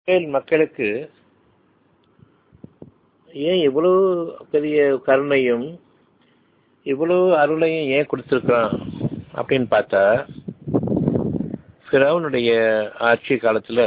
Israel மக்களுக்கு ஏன் இவ்வளவு பெரிய கருணையும் இவ்வளவு அருளையும் ஏன் கொடுத்துருக்கான் அப்படின்னு பார்த்தா ஃபிரௌனுடைய ஆட்சி காலத்துல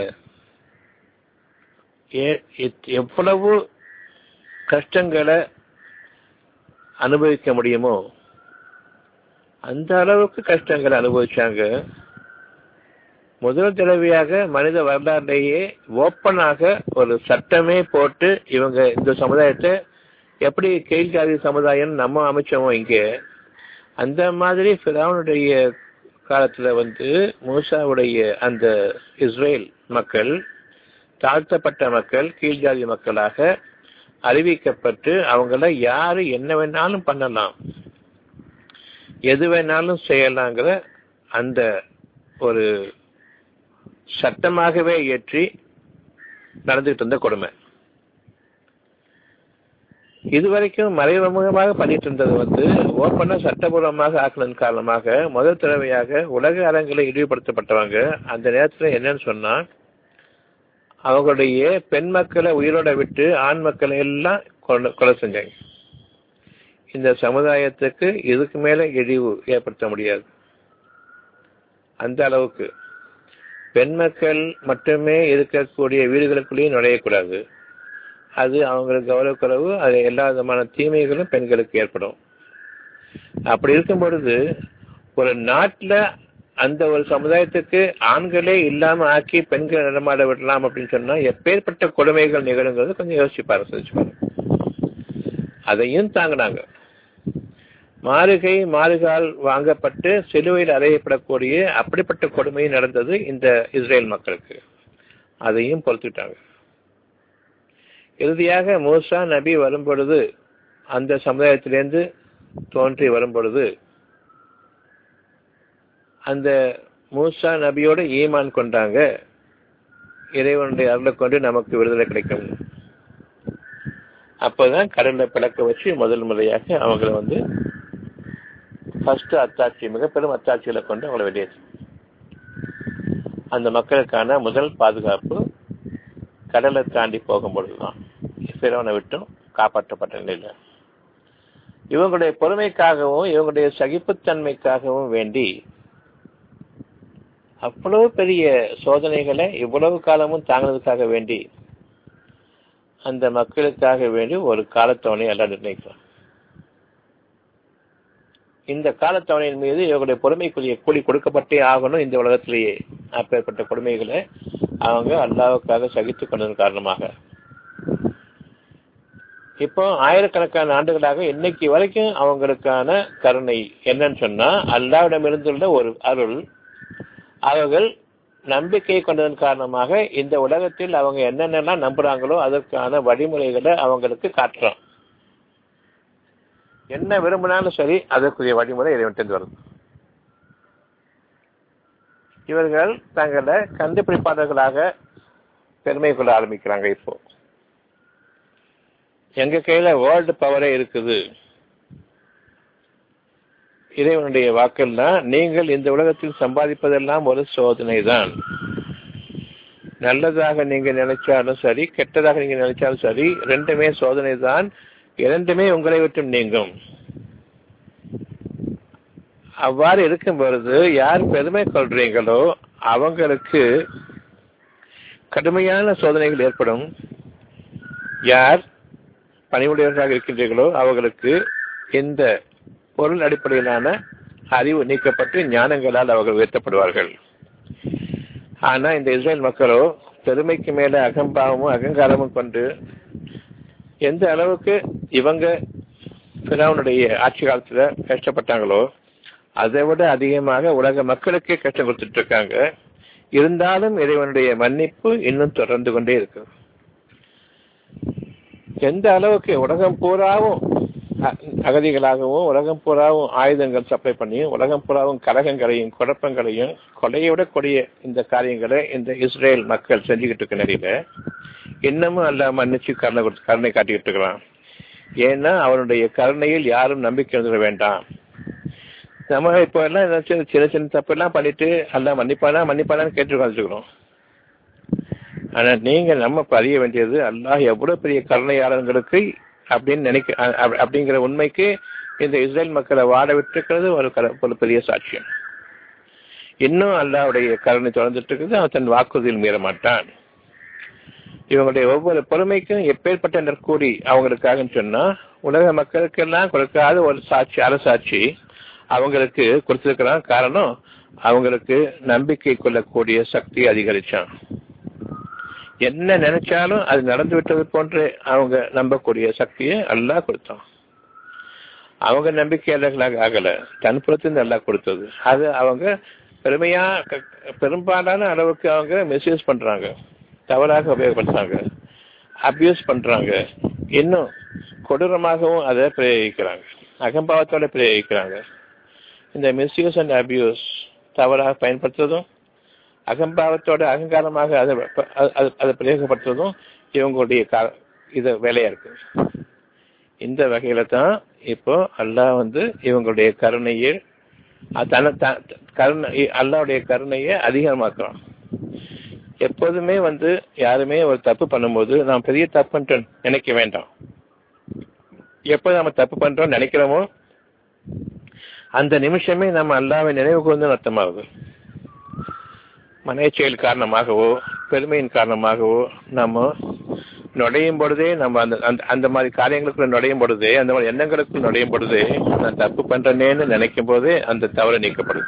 ஏ- எத்- எவ்வளவு கஷ்டங்களை அனுபவிக்க முடியுமோ அந்த அளவுக்கு கஷ்டங்களை அனுபவிச்சாங்க முதல் தடவையாக மனித வரலாறுலேயே ஓப்பனாக ஒரு சட்டமே போட்டு இவங்க இந்த சமுதாயத்தை எப்படி கீழ்ஜாதி சமுதாயம் நம்ம அமைச்சோமோ இங்கே அந்த மாதிரி ஃபிரௌனுடைய காலத்துல வந்து மூசாவுடைய அந்த இஸ்ரேல் மக்கள் தாழ்த்தப்பட்ட மக்கள் கீழ்ஜாதி மக்களாக அறிவிக்கப்பட்டு அவங்கள யாரு என்ன வேணாலும் பண்ணலாம் எது வேணாலும் செய்யலாங்கிற அந்த ஒரு சட்டமாகவே இயற்றி நடந்துகிட்டு இருந்த கொடுமை இதுவரைக்கும் மறைமுகமாக பண்ணிட்டு இருந்தது வந்து ஓப்பனா சட்டபூர்வமாக ஆக்கினதன் காரணமாக முதல் தடவையாக உலக அரங்கில் இழிவுபடுத்தப்பட்டவங்க அந்த நேரத்துல என்னன்னு சொன்னா அவங்களுடைய பெண் மக்களை உயிரோட விட்டு ஆண் மக்களை எல்லாம் கொலை- கொலை செஞ்சாங்க இந்த சமுதாயத்துக்கு இதுக்கு மேல இழிவு ஏற்படுத்த முடியாது அந்த அளவுக்கு பெண் மக்கள் மட்டுமே இருக்கக்கூடிய வீடுகளுக்குள்ளேயும் நுழையக்கூடாது அது அவங்களுக்கு கௌரவக்குறைவு அது எல்லா விதமான தீமைகளும் பெண்களுக்கு ஏற்படும் அப்படி இருக்கும் பொழுது ஒரு நாட்டுல அந்த ஒரு சமுதாயத்துக்கு ஆண்களே இல்லாம ஆக்கி பெண்களை நடமாட விடலாம் அப்படின்னு சொன்னா எப்பேற்பட்ட கொடுமைகள் நிகழுங்கிறது கொஞ்சம் யோசிச்சு பாருங்க சிந்திச்சு பாருங்க அதையும் தாங்கினாங்க மாறுகை மாறுகால் வாங்கப்பட்டு சிலுவையில் அறையப்படக்கூடிய அப்படிப்பட்ட கொடுமை நடந்தது இந்த இஸ்ரேல் மக்களுக்கு அதையும் பொறுத்துட்டாங்க இறுதியாக மூசா நபி வரும் பொழுது அந்த சமுதாயத்திலிருந்து தோன்றி வரும் பொழுது அந்த மூசா நபியோட ஈமான் கொண்டாங்க இறைவனுடைய அருளை கொண்டு நமக்கு விடுதலை கிடைக்கும் அப்போதான் கடல்ல பிளக்க வச்சு முதல் முறையாக அவங்கள வந்து ஃபர்ஸ்ட் அத்தாட்சி மிக பெரும் அத்தாட்சிகளை கொண்டு அவங்களை வெளியேற்று அந்த மக்களுக்கான முதல் பாதுகாப்பு கடலை தாண்டி போகும் பொழுதுதான் பிறவனை விட்டும் காப்பாற்றப்பட்ட நிலையில இவங்களுடைய பொறுமைக்காகவும் இவங்களுடைய சகிப்புத்தன்மைக்காகவும் வேண்டி அவ்வளவு பெரிய சோதனைகளை இவ்வளவு காலமும் தாங்கினதுக்காக வேண்டி அந்த மக்களுக்காக வேண்டி ஒரு காலத்தவணை எல்லாம் நிர்ணயிக்கிறான் இந்த காலத்தவணையின் மீது இவர்களுடைய பொறுமைக்குரிய கூலி கொடுக்கப்பட்டே ஆகணும் இந்த உலகத்திலேயே அப்பேற்பட்ட கொடுமைகளை அவங்க அல்லாவுக்காக சகித்துக் கொண்டதன் காரணமாக இப்போ ஆயிரக்கணக்கான ஆண்டுகளாக இன்னைக்கு வரைக்கும் அவங்களுக்கான கருணை என்னன்னு சொன்னா அல்லாவிடம் இருந்துள்ள ஒரு அருள் அவர்கள் நம்பிக்கை கொண்டதன் காரணமாக இந்த உலகத்தில் அவங்க என்னென்னலாம் நம்புறாங்களோ அதற்கான வழிமுறைகளை அவங்களுக்கு காட்டுறோம் என்ன விரும்பினாலும் சரி அதற்குரிய வழிமுறை இறைவன் வருது இவர்கள் தங்களை கண்டுபிடிப்பாளர்களாக பெருமை கொள்ள ஆரம்பிக்கிறாங்க இப்போ எங்க கையில வேர்ல்டு பவரே இருக்குது இறைவனுடைய வாக்கெல்லாம் நீங்கள் இந்த உலகத்தில் சம்பாதிப்பதெல்லாம் ஒரு சோதனை தான் நல்லதாக நீங்க நினைச்சாலும் சரி கெட்டதாக நீங்க நினைச்சாலும் சரி ரெண்டுமே சோதனை தான் இரண்டுமே உங்களை விட்டும் நீங்கும் அவ்வாறு இருக்கும் பொழுது யார் பெருமை கொள்றீங்களோ அவங்களுக்கு கடுமையான சோதனைகள் ஏற்படும் யார் பணிவுடையவர்களாக இருக்கின்றீர்களோ அவர்களுக்கு இந்த பொருள் அடிப்படையிலான அறிவு நீக்கப்பட்டு ஞானங்களால் அவர்கள் உயர்த்தப்படுவார்கள் ஆனா இந்த இஸ்ரேல் மக்களோ பெருமைக்கு மேல அகம்பாவமும் அகங்காரமும் கொண்டு எந்த அளவுக்கு இவங்க பிராவனுடைய ஆட்சி காலத்துல கஷ்டப்பட்டாங்களோ அதை விட அதிகமாக உலக மக்களுக்கே கஷ்டம் கொடுத்துட்டு இருக்காங்க இருந்தாலும் இறைவனுடைய மன்னிப்பு இன்னும் தொடர்ந்து கொண்டே இருக்கு எந்த அளவுக்கு உலகம் பூராவும் அகதிகளாகவும் உலகம் பூராவும் ஆயுதங்கள் சப்ளை பண்ணியும் உலகம் பூராவும் கலகங்களையும் குழப்பங்களையும் கொலையை விட கொடிய இந்த காரியங்களை இந்த இஸ்ரேல் மக்கள் செஞ்சுக்கிட்டு இருக்க நிலையில இன்னமும் அல்ல மன்னிச்சு கருணை கொடுத்து கருணை காட்டிக்கிட்டு இருக்கிறான் ஏன்னா அவனுடைய கருணையில் யாரும் நம்பிக்கை வந்துட வேண்டாம் நம்ம இப்போ எல்லாம் ஏதாச்சும் சின்ன சின்ன தப்பு எல்லாம் பண்ணிட்டு அல்ல மன்னிப்பானா மன்னிப்பானான்னு கேட்டு உட்காந்துருக்கிறோம் ஆனா நீங்க நம்ம அறிய வேண்டியது அல்லாஹ் எவ்வளவு பெரிய கருணையாளர்களுக்கு அப்படின்னு நினைக்க அப்படிங்கிற உண்மைக்கு இந்த இஸ்ரேல் மக்களை வாழ விட்டுருக்கிறது ஒரு ஒரு பெரிய சாட்சியம் இன்னும் அல்லாவுடைய கருணை தொடர்ந்துட்டு இருக்குது அவன் தன் வாக்குறுதியில் மீற மாட்டான் இவங்களுடைய ஒவ்வொரு பொறுமைக்கும் எப்பேற்பட்ட நற்கூறி அவங்களுக்காக சொன்னா உலக மக்களுக்கெல்லாம் கொடுக்காத ஒரு சாட்சி அரசாட்சி அவங்களுக்கு கொடுத்திருக்கிறான் காரணம் அவங்களுக்கு நம்பிக்கை கொள்ளக்கூடிய சக்தி அதிகரிச்சான் என்ன நினைச்சாலும் அது நடந்து விட்டது போன்று அவங்க நம்பக்கூடிய சக்தியை அல்லாஹ் கொடுத்தான் அவங்க நம்பிக்கையாளர்களாக ஆகல தன்புறத்திலிருந்து நல்லா கொடுத்தது அது அவங்க பெருமையா பெரும்பாலான அளவுக்கு அவங்க மிஸ்யூஸ் பண்றாங்க தவறாக உபயோகப்படுத்துறாங்க அபியூஸ் பண்றாங்க இன்னும் கொடூரமாகவும் அதை பிரயோகிக்கிறாங்க அகம்பாவத்தோட பிரயோகிக்கிறாங்க இந்த மிஸ்யூஸ் அண்ட் அபியூஸ் தவறாக பயன்படுத்துறதும் அகம்பாவத்தோட அகங்காரமாக அதை அதை பிரயோகப்படுத்துறதும் இவங்களுடைய இது வேலையா இருக்கு இந்த வகையில தான் இப்போ அல்லாஹ் வந்து இவங்களுடைய கருணையை கருணை அல்லாவுடைய கருணையை அதிகமாக்குறான் எப்போதுமே வந்து யாருமே ஒரு தப்பு பண்ணும்போது நாம் பெரிய தப்பு நினைக்க வேண்டாம் எப்போ நம்ம தப்பு பண்றோம் நினைக்கிறோமோ அந்த நிமிஷமே நம்ம அல்லாவை நினைவு கூர்ந்து அர்த்தமாகுது மனைச்செயல் காரணமாகவோ பெருமையின் காரணமாகவோ நம்ம நுழையும் பொழுதே நம்ம அந்த அந்த அந்த மாதிரி காரியங்களுக்குள்ள நுழையும் பொழுதே அந்த மாதிரி எண்ணங்களுக்குள் நுழையும் பொழுதே நான் தப்பு பண்றேனேன்னு நினைக்கும் போதே அந்த தவறு நீக்கப்படுது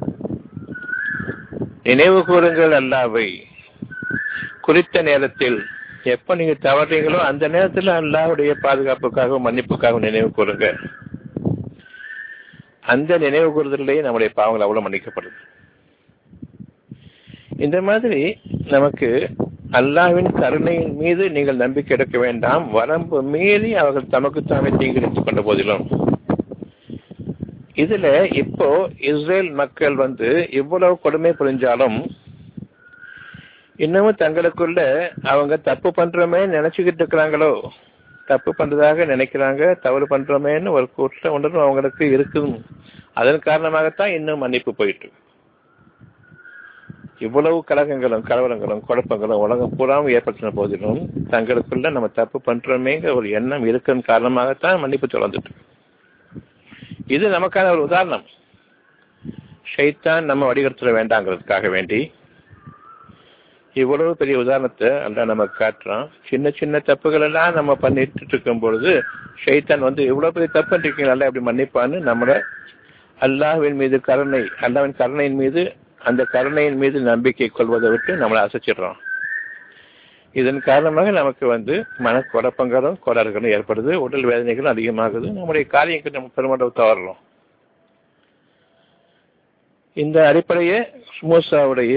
நினைவு கூறுங்கள் அல்லாவை குறித்த நேரத்தில் எப்ப நீங்க தவறீங்களோ அந்த நேரத்தில் அல்லாவுடைய பாதுகாப்புக்காகவும் மன்னிப்புக்காகவும் நினைவு கூறுங்க அந்த நினைவு கூறுதலையே நம்முடைய பாவங்கள் அவ்வளவு மன்னிக்கப்படுது இந்த மாதிரி நமக்கு அல்லாவின் கருணையின் மீது நீங்கள் நம்பிக்கை எடுக்க வேண்டாம் வரம்பு மீறி அவர்கள் தமக்குத்தாமே தீங்கிழித்துக் கொண்ட போதிலும் இதுல இப்போ இஸ்ரேல் மக்கள் வந்து இவ்வளவு கொடுமை புரிஞ்சாலும் இன்னமும் தங்களுக்குள்ள அவங்க தப்பு பண்றோமே நினைச்சுக்கிட்டு இருக்கிறாங்களோ தப்பு பண்றதாக நினைக்கிறாங்க தவறு பண்றோமேன்னு ஒரு குற்ற உணர்வு அவங்களுக்கு இருக்கும் அதன் காரணமாகத்தான் இன்னும் மன்னிப்பு போயிட்டு இவ்வளவு கலகங்களும் கலவரங்களும் குழப்பங்களும் உலகம் பூராவும் ஏற்படுத்தின போதிலும் தங்களுக்குள்ள நம்ம தப்பு பண்றோமேங்கிற ஒரு எண்ணம் இருக்கும் காரணமாகத்தான் மன்னிப்பு தொடர்ந்துட்டு இது நமக்கான ஒரு உதாரணம் ஷைத்தான் நம்ம வடிகட்டுற வேண்டாங்கிறதுக்காக வேண்டி இவ்வளவு பெரிய உதாரணத்தை அல்ல நம்ம காட்டுறோம் சின்ன சின்ன தப்புகள் எல்லாம் நம்ம பண்ணிட்டு இருக்கும் பொழுது ஷைத்தான் வந்து இவ்வளவு பெரிய தப்பு இருக்கீங்க நல்லா எப்படி மன்னிப்பான்னு நம்மள அல்லாஹ்வின் மீது கருணை அல்லாவின் கருணையின் மீது அந்த கருணையின் மீது நம்பிக்கை கொள்வதை விட்டு நம்மளை அசைச்சிடுறோம் இதன் காரணமாக நமக்கு வந்து மனக்குழப்பங்களும் கோளாறுகளும் ஏற்படுது உடல் வேதனைகளும் அதிகமாகுது நம்முடைய காரியங்கள் நம்ம பெருமளவு தவறலாம் இந்த அடிப்படையே மூசாவுடைய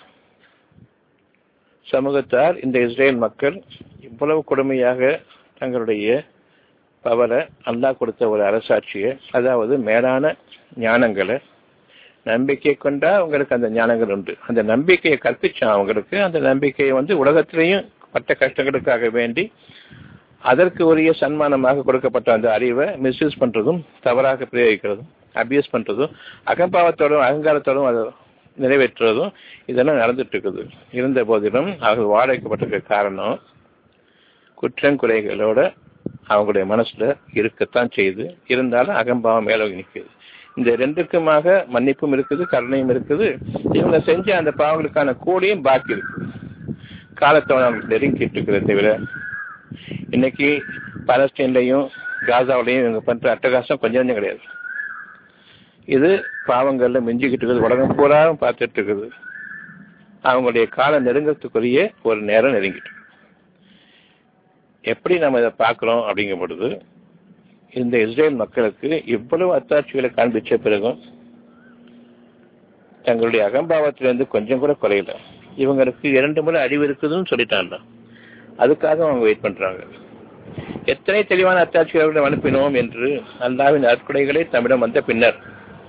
சமூகத்தார் இந்த இஸ்ரேல் மக்கள் இவ்வளவு கொடுமையாக தங்களுடைய பவரை அல்லாஹ் கொடுத்த ஒரு அரசாட்சியை அதாவது மேலான ஞானங்களை நம்பிக்கை கொண்டா அவங்களுக்கு அந்த ஞானங்கள் உண்டு அந்த நம்பிக்கையை கற்பிச்சான் அவங்களுக்கு அந்த நம்பிக்கையை வந்து உலகத்திலையும் பட்ட கஷ்டங்களுக்காக வேண்டி அதற்கு உரிய சன்மானமாக கொடுக்கப்பட்ட அந்த அறிவை மிஸ்யூஸ் பண்றதும் தவறாக பிரயோகிக்கிறதும் அபியூஸ் பண்றதும் அகம்பாவத்தோடும் அகங்காரத்தோடும் அதை நிறைவேற்றுவதும் இதெல்லாம் நடந்துட்டு இருக்குது இருந்த போதிலும் அவர்கள் வாழ வைக்கப்பட்டிருக்க காரணம் குற்றங்குறைகளோட அவங்களுடைய மனசுல இருக்கத்தான் செய்யுது இருந்தாலும் அகம்பாவம் மேலோகி நிற்குது இந்த ரெண்டுக்குமாக மன்னிப்பும் இருக்குது கருணையும் இருக்குது இவங்க செஞ்ச அந்த பாவங்களுக்கான கூலியும் பாக்கி இருக்கு காலத்தோட அவங்களுக்கு நெருங்கிட்டு இருக்கிறத தவிர இன்னைக்கு பாலஸ்தீன்லையும் காசாவிலையும் இவங்க பண்ற அட்டகாசம் கொஞ்சம் கொஞ்சம் கிடையாது இது பாவங்கள்ல மிஞ்சிக்கிட்டு இருக்குது உலகம் பூரா பார்த்துட்டு இருக்குது அவங்களுடைய காலம் நெருங்கத்துக்குரிய ஒரு நேரம் நெருங்கிட்டு எப்படி நம்ம இதை பார்க்கிறோம் அப்படிங்கும் பொழுது இந்த இஸ்ரேல் மக்களுக்கு இவ்வளவு அத்தாட்சிகளை காண்பிச்ச பிறகும் தங்களுடைய அகம்பாவத்திலிருந்து கொஞ்சம் கூட குறையல இவங்களுக்கு இரண்டு முறை அறிவு இருக்குதுன்னு சொல்லிட்டாங்க அதுக்காக அவங்க வெயிட் பண்றாங்க எத்தனை தெளிவான அத்தாட்சிகளை அனுப்பினோம் என்று அல்லாவின் அற்கொடைகளை தம்மிடம் வந்த பின்னர்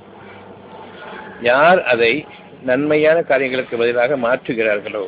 யார் அதை நன்மையான காரியங்களுக்கு பதிலாக மாற்றுகிறார்களோ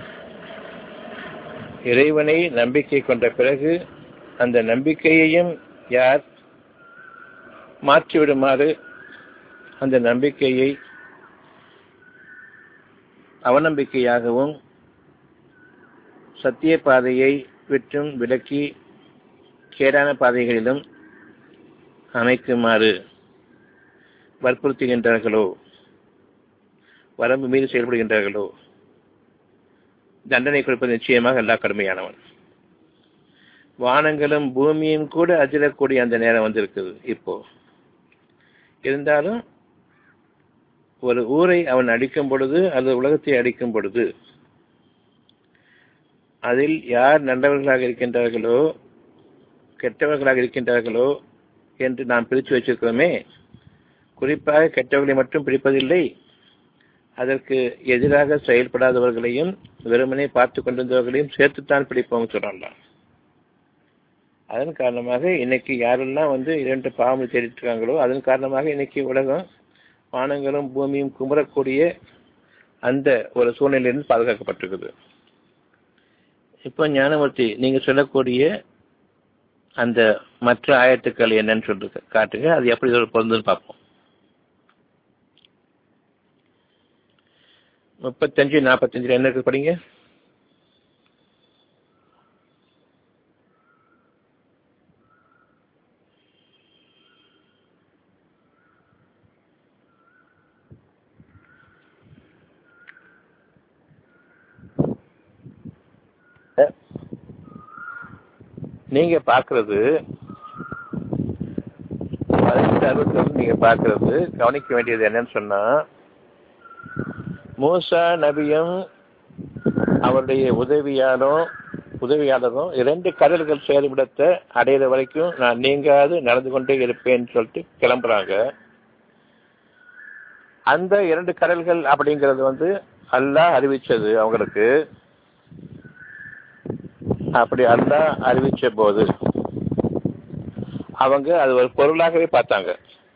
இறைவனை நம்பிக்கை கொண்ட பிறகு அந்த நம்பிக்கையையும் யார் மாற்றிவிடுமாறு அந்த நம்பிக்கையை அவநம்பிக்கையாகவும் சத்திய பாதையை விட்டும் விலக்கி கேடான பாதைகளிலும் அமைக்குமாறு வற்புறுத்துகின்றார்களோ வரம்பு மீறி செயல்படுகின்றார்களோ தண்டனை கொடுப்பது நிச்சயமாக எல்லா கடுமையானவன் வானங்களும் பூமியும் கூட அதிரக்கூடிய அந்த நேரம் வந்திருக்குது இப்போ இருந்தாலும் ஒரு ஊரை அவன் அடிக்கும் பொழுது அல்லது உலகத்தை அடிக்கும் பொழுது அதில் யார் நல்லவர்களாக இருக்கின்றார்களோ கெட்டவர்களாக இருக்கின்றார்களோ என்று நாம் பிரித்து வச்சிருக்கிறோமே குறிப்பாக கெட்டவர்களை மட்டும் பிரிப்பதில்லை அதற்கு எதிராக செயல்படாதவர்களையும் வெறுமனே பார்த்து கொண்டிருந்தவர்களையும் சேர்த்துத்தான் பிடிப்போம் சொல்லலாம் அதன் காரணமாக இன்னைக்கு யாரெல்லாம் வந்து இரண்டு பாவம் தேடிட்டு இருக்காங்களோ அதன் காரணமாக இன்னைக்கு உலகம் வானங்களும் பூமியும் குமரக்கூடிய அந்த ஒரு சூழ்நிலையிலிருந்து பாதுகாக்கப்பட்டிருக்குது இப்போ ஞானமூர்த்தி நீங்க சொல்லக்கூடிய அந்த மற்ற ஆயத்துக்கள் என்னன்னு சொல்லிட்டு காட்டுங்க அது எப்படி ஒரு பொருந்துன்னு பார்ப்போம் முப்பத்தஞ்சு நாற்பத்தஞ்சுல என்ன இருக்கு படிங்க நீங்க பாக்குறது பதினெட்டு அறுபத்தி நீங்க பாக்குறது கவனிக்க வேண்டியது என்னன்னு சொன்னா மூசா நபியும் அவருடைய உதவியாலும் உதவியாளரும் இரண்டு கடல்கள் சேருமிடத்தை அடையிற வரைக்கும் நான் நீங்காது நடந்து கொண்டே இருப்பேன்னு சொல்லிட்டு கிளம்புறாங்க அந்த இரண்டு கடல்கள் அப்படிங்கிறது வந்து அல்லாஹ் அறிவிச்சது அவங்களுக்கு அப்படி அல்லாஹ் அறிவிச்ச போது அவங்க அது ஒரு பொருளாகவே பார்த்தாங்க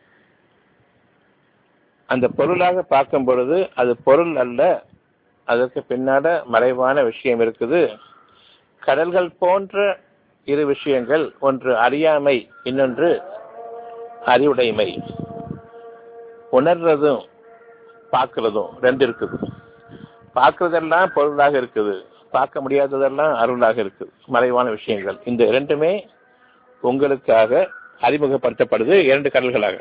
அந்த பொருளாக பார்க்கும் பொழுது அது பொருள் அல்ல அதற்கு பின்னால மறைவான விஷயம் இருக்குது கடல்கள் போன்ற இரு விஷயங்கள் ஒன்று அறியாமை இன்னொன்று அறிவுடைமை உணர்றதும் பார்க்கறதும் ரெண்டு இருக்குது பார்க்கறதெல்லாம் பொருளாக இருக்குது பார்க்க முடியாததெல்லாம் அருளாக இருக்குது மறைவான விஷயங்கள் இந்த இரண்டுமே உங்களுக்காக அறிமுகப்படுத்தப்படுது இரண்டு கடல்களாக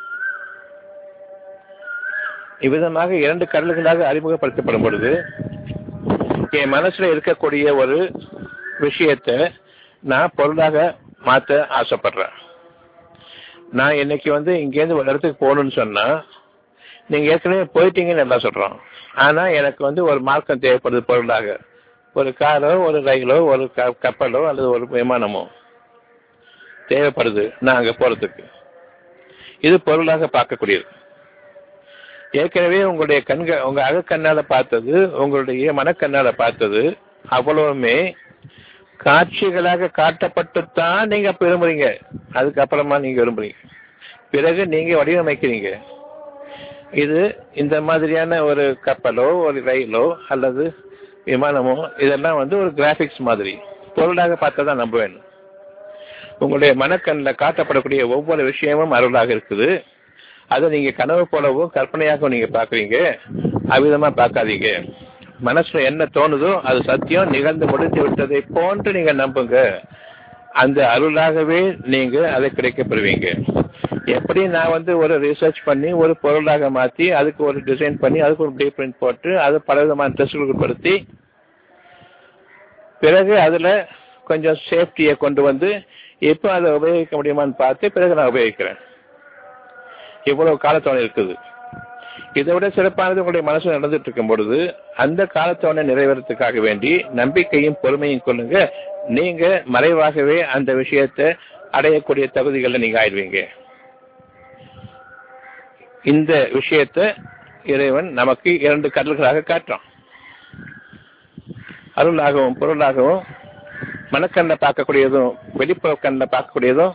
இவ்விதமாக இரண்டு கடல்களாக அறிமுகப்படுத்தப்படும் பொழுது என் மனசுல இருக்கக்கூடிய ஒரு விஷயத்தை நான் பொருளாக மாத்த ஆசைப்படுறேன் நான் இன்னைக்கு வந்து இங்கேருந்து ஒரு இடத்துக்கு போகணும்னு சொன்னா நீங்க ஏற்கனவே போயிட்டீங்கன்னு எல்லாம் சொல்றோம் ஆனா எனக்கு வந்து ஒரு மார்க்கம் தேவைப்படுது பொருளாக ஒரு காரோ ஒரு ரயிலோ ஒரு கப்பலோ அல்லது ஒரு விமானமோ தேவைப்படுது நான் அங்க போறதுக்கு இது பொருளாக பார்க்கக்கூடியது ஏற்கனவே உங்களுடைய கண்கள் உங்க அகக்கண்ணால பார்த்தது உங்களுடைய மனக்கண்ணால பார்த்தது அவ்வளவுமே காட்சிகளாக காட்டப்பட்டுத்தான் நீங்க அப்ப விரும்புறீங்க அதுக்கப்புறமா நீங்க விரும்புறீங்க பிறகு நீங்க வடிவமைக்கிறீங்க இது இந்த மாதிரியான ஒரு கப்பலோ ஒரு ரயிலோ அல்லது விமானமோ இதெல்லாம் வந்து ஒரு கிராபிக்ஸ் மாதிரி பொருளாக பார்த்தா தான் நம்ப வேணும் உங்களுடைய மனக்கண்ணில் காட்டப்படக்கூடிய ஒவ்வொரு விஷயமும் அருளாக இருக்குது அதை நீங்க கனவு போலவோ கற்பனையாகவும் நீங்க பாக்குறீங்க அவ்விதமா பார்க்காதீங்க மனசுல என்ன தோணுதோ அது சத்தியம் நிகழ்ந்து முடிந்து விட்டதை போன்று நீங்க நம்புங்க அந்த அருளாகவே நீங்க அதை கிடைக்கப்பெறுவீங்க எப்படி நான் வந்து ஒரு ரிசர்ச் பண்ணி ஒரு பொருளாக மாற்றி அதுக்கு ஒரு டிசைன் பண்ணி அதுக்கு ஒரு ப்ளூ பிரிண்ட் போட்டு அதை பல விதமான டெஸ்ட்களுக்கு படுத்தி பிறகு அதுல கொஞ்சம் சேஃப்டியை கொண்டு வந்து எப்போ அதை உபயோகிக்க முடியுமான்னு பார்த்து பிறகு நான் உபயோகிக்கிறேன் இவ்வளவு காலத்தோணை இருக்குது இதை விட சிறப்பானது உங்களுடைய மனசு நடந்துட்டு இருக்கும் பொழுது அந்த காலத்தோணை நிறைவேறதுக்காக வேண்டி நம்பிக்கையும் பொறுமையும் கொள்ளுங்க நீங்க மறைவாகவே அந்த விஷயத்தை அடையக்கூடிய தகுதிகளை நீங்க ஆயிடுவீங்க இந்த விஷயத்த இறைவன் நமக்கு இரண்டு கடல்களாக காட்டுறான் அருளாகவும் பொருளாகவும் மனக்கண்ணை பார்க்கக்கூடியதும் வெளிப்புற கண்ணை பார்க்கக்கூடியதும்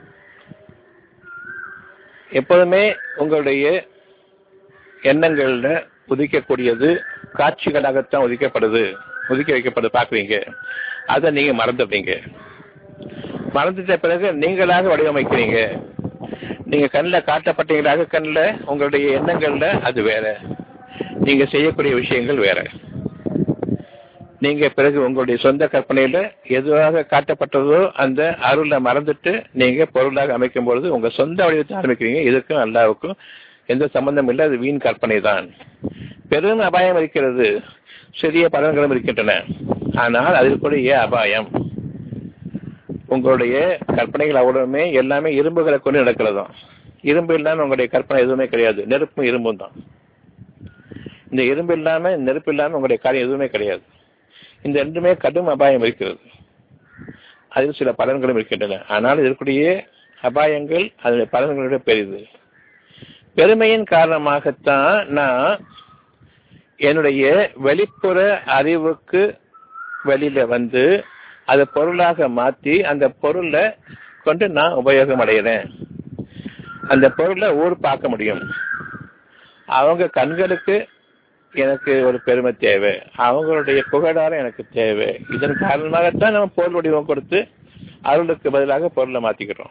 எப்போதுமே உங்களுடைய எண்ணங்கள்ல உதிக்கக்கூடியது காட்சிகளாகத்தான் உதிக்கப்படுது ஒதுக்கி வைக்கப்படுது பார்க்குறீங்க அதை நீங்க மறந்துடுறீங்க மறந்துட்ட பிறகு நீங்களாக வடிவமைக்கிறீங்க நீங்க கண்ணில் காட்டப்பட்டீங்களாக கண்ணில் உங்களுடைய எண்ணங்கள்ல அது வேற நீங்க செய்யக்கூடிய விஷயங்கள் வேற நீங்க பிறகு உங்களுடைய சொந்த கற்பனையில எதுவாக காட்டப்பட்டதோ அந்த அருளை மறந்துட்டு நீங்க பொருளாக அமைக்கும் பொழுது உங்க சொந்த வடிவத்தை ஆரம்பிக்கிறீங்க இதுக்கும் அல்லாவுக்கும் எந்த சம்பந்தம் இல்லை அது வீண் கற்பனை தான் பெரும் அபாயம் இருக்கிறது சிறிய பலன்களும் இருக்கின்றன ஆனால் அதில் கூட ஏன் அபாயம் உங்களுடைய கற்பனைகள் அவ்வளவுமே எல்லாமே இரும்புகளை கொண்டு நடக்கிறதும் இரும்பு இல்லாம உங்களுடைய கற்பனை எதுவுமே கிடையாது நெருப்பும் இரும்பும் தான் இந்த இரும்பு இல்லாம நெருப்பு இல்லாம உங்களுடைய காரியம் எதுவுமே கிடையாது இந்த ரெண்டுமே கடும் அபாயம் இருக்கிறது அதில் சில பலன்களும் இருக்கின்றன ஆனால் இதற்குரிய அபாயங்கள் அதனுடைய பலன்களோட பெரிது பெருமையின் காரணமாகத்தான் நான் என்னுடைய வெளிப்புற அறிவுக்கு வெளியில வந்து அதை பொருளாக மாத்தி அந்த பொருளை கொண்டு நான் உபயோகம் அடைகிறேன் அந்த பொருளை ஊர் பார்க்க முடியும் அவங்க கண்களுக்கு எனக்கு ஒரு பெருமை தேவை அவங்களுடைய புகழாரம் எனக்கு தேவை இதன் காரணமாகத்தான் நம்ம பொருள் வடிவம் கொடுத்து அருளுக்கு பதிலாக பொருளை மாத்திக்கிறோம்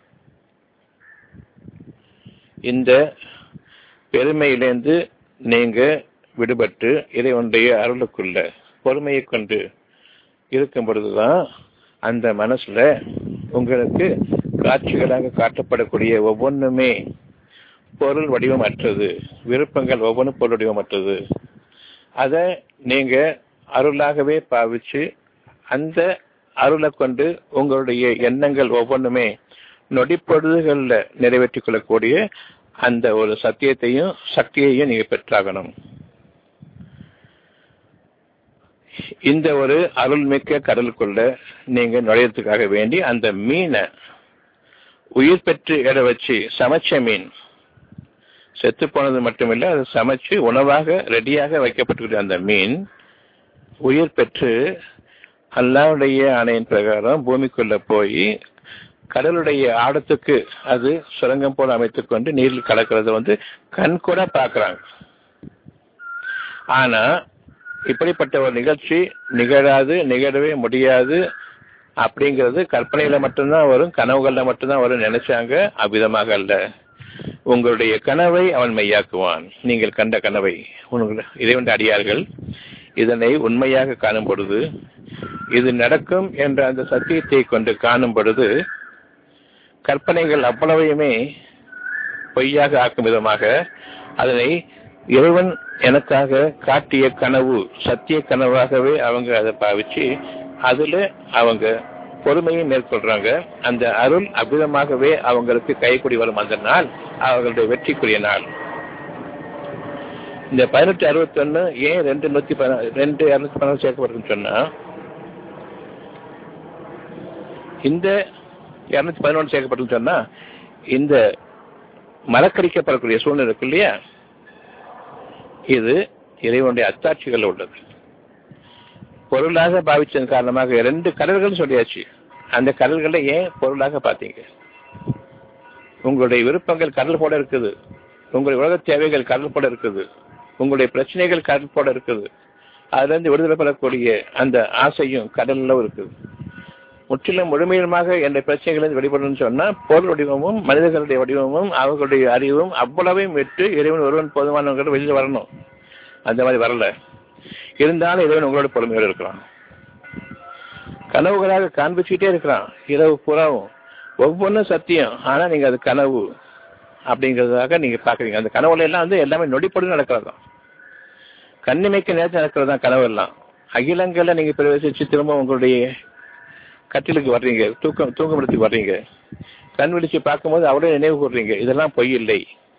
இந்த பெருமையிலேருந்து நீங்க விடுபட்டு இறைவனுடைய அருளுக்குள்ள பொறுமையை கொண்டு இருக்கும் பொழுதுதான் அந்த மனசுல உங்களுக்கு காட்சிகளாக காட்டப்படக்கூடிய ஒவ்வொன்றுமே பொருள் வடிவமற்றது விருப்பங்கள் ஒவ்வொன்றும் பொருள் வடிவமற்றது அதை நீங்க அருளாகவே பாவிச்சு அந்த அருளை கொண்டு உங்களுடைய எண்ணங்கள் ஒவ்வொன்றுமே நொடிப்பொழுதுகளில் நிறைவேற்றிக் கொள்ளக்கூடிய அந்த ஒரு சத்தியத்தையும் சக்தியையும் நீங்க பெற்றாகணும் இந்த ஒரு அருள்மிக்க கடலுக்குள்ள நீங்க நுழையறதுக்காக வேண்டி அந்த மீனை உயிர் பெற்று இட வச்சு சமைச்ச மீன் செத்து போனது மட்டுமில்லை அது சமைச்சு உணவாக ரெடியாக வைக்கப்பட்டிருக்கிற அந்த மீன் உயிர் பெற்று அல்லாவுடைய ஆணையின் பிரகாரம் பூமிக்குள்ள போய் கடலுடைய ஆழத்துக்கு அது சுரங்கம் போல அமைத்துக் கொண்டு நீரில் கலக்கிறத வந்து கண் கூட பார்க்கறாங்க ஆனா இப்படிப்பட்ட ஒரு நிகழ்ச்சி நிகழாது நிகழவே முடியாது அப்படிங்கிறது கற்பனையில மட்டும்தான் வரும் கனவுகள்ல மட்டும்தான் வரும் நினைச்சாங்க அவ்விதமாக அல்ல உங்களுடைய கனவை அவன் மெய்யாக்குவான் நீங்கள் கண்ட கனவை இறைவன் அடியார்கள் இதனை உண்மையாக காணும் பொழுது இது நடக்கும் என்ற அந்த சத்தியத்தை கொண்டு காணும் பொழுது கற்பனைகள் அவ்வளவையுமே பொய்யாக ஆக்கும் விதமாக அதனை இறைவன் எனக்காக காட்டிய கனவு சத்திய கனவாகவே அவங்க அதை பாவிச்சு அதுல அவங்க பொறுமையை மேற்கொள்றாங்க அந்த அருள் அபிதமாகவே அவங்களுக்கு கைக்குடி வரும் அந்த நாள் அவர்களுடைய வெற்றிக்குரிய நாள் இந்த பதினெட்டு அறுபத்தி ஒன்னு ஏன் ரெண்டு நூத்தி ரெண்டு இருநூத்தி பதினாறு சேர்க்கப்படுதுன்னு சொன்னா இந்த இருநூத்தி பதினொன்று சேர்க்கப்பட்டதுன்னு சொன்னா இந்த மலக்கடிக்கப்படக்கூடிய சூழ்நிலை இருக்கு இல்லையா இது இறைவனுடைய அத்தாட்சிகள் உள்ளது பொருளாக பாவிச்சதன் காரணமாக ரெண்டு கடல்கள் சொல்லியாச்சு அந்த கடல்களை ஏன் பொருளாக பார்த்தீங்க உங்களுடைய விருப்பங்கள் கடல் போட இருக்குது உங்களுடைய உலக தேவைகள் கடல் போட இருக்குது உங்களுடைய பிரச்சனைகள் கடல் போட இருக்குது அதுல இருந்து விடுதலை பெறக்கூடிய அந்த ஆசையும் கடல்ல இருக்குது முற்றிலும் முழுமையுமாக என்ற பிரச்சனைகளிலிருந்து வெளிப்படணும்னு சொன்னா பொருள் வடிவமும் மனிதர்களுடைய வடிவமும் அவர்களுடைய அறிவும் அவ்வளவையும் விட்டு இறைவன் ஒருவன் போதுமானவர்கள் வெளியில் வரணும் அந்த மாதிரி வரல இருந்தாலும் இறைவன் உங்களோட பொறுமையோடு இருக்கிறான் கனவுகளாக காண்பிச்சுட்டே இருக்கிறான் இரவு புறாவும் ஒவ்வொன்றும் சத்தியம் ஆனா நீங்க அது கனவு அப்படிங்கிறதாக நீங்க பாக்குறீங்க அந்த கனவுல எல்லாம் வந்து எல்லாமே நொடிப்படும் நடக்கிறதா கண்ணிமைக்கு நேரத்தில் நடக்கிறதா கனவு எல்லாம் அகிலங்களை நீங்க பிரவேசிச்சு திரும்ப உங்களுடைய கட்டிலுக்கு வர்றீங்க தூக்கம் தூங்கப்படுத்துக்கு வர்றீங்க கண் விழிச்சு பார்க்கும்போது அவரே நினைவு கூறுறீங்க இதெல்லாம் பொய் இல்லை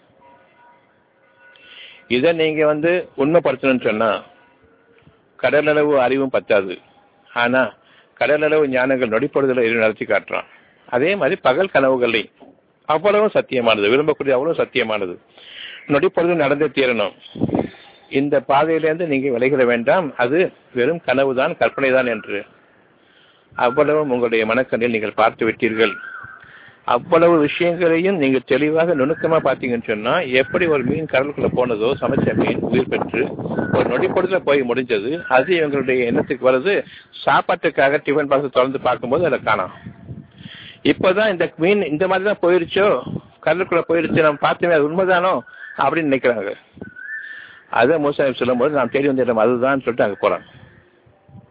இதை நீங்க வந்து உண்மைப்படுத்தணும்னு சொன்னா கடலளவு அறிவும் பத்தாது ஆனா கடலளவு ஞானங்கள் நொடிப்படுதல இரு நடத்தி காட்டுறான் அதே மாதிரி பகல் கனவுகளை அவ்வளவும் சத்தியமானது விரும்பக்கூடிய அவ்வளவு சத்தியமானது நொடிப்பொழுது நடந்தே தீரணும் இந்த பாதையிலிருந்து நீங்க விலகிட வேண்டாம் அது வெறும் கனவுதான் கற்பனை தான் என்று அவ்வளவும் உங்களுடைய மனக்கண்ணில் நீங்கள் பார்த்து விட்டீர்கள் அவ்வளவு விஷயங்களையும் நீங்க தெளிவாக நுணுக்கமா பாத்தீங்கன்னு சொன்னா எப்படி ஒரு மீன் கடலுக்குள்ள போனதோ சமைச்ச மீன் உயிர் பெற்று ஒரு நொடிப்பொழுதுல போய் முடிஞ்சது அது இவங்களுடைய எண்ணத்துக்கு வருது சாப்பாட்டுக்காக டிஃபன் பாக்ஸ் திறந்து பார்க்கும்போது அதை காணாம் இப்பதான் இந்த மீன் இந்த மாதிரி தான் போயிருச்சோ கடலுக்குள்ள போயிருச்சு நம்ம பார்த்தோமே அது உண்மைதானோ அப்படின்னு நினைக்கிறாங்க அதை மூசாஹிப் சொல்லும் போது நாம் தேடி வந்த இடம் அதுதான் சொல்லிட்டு அங்க போறாங்க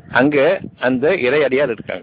அங்க அந்த இறை அடியார் இருக்காங்க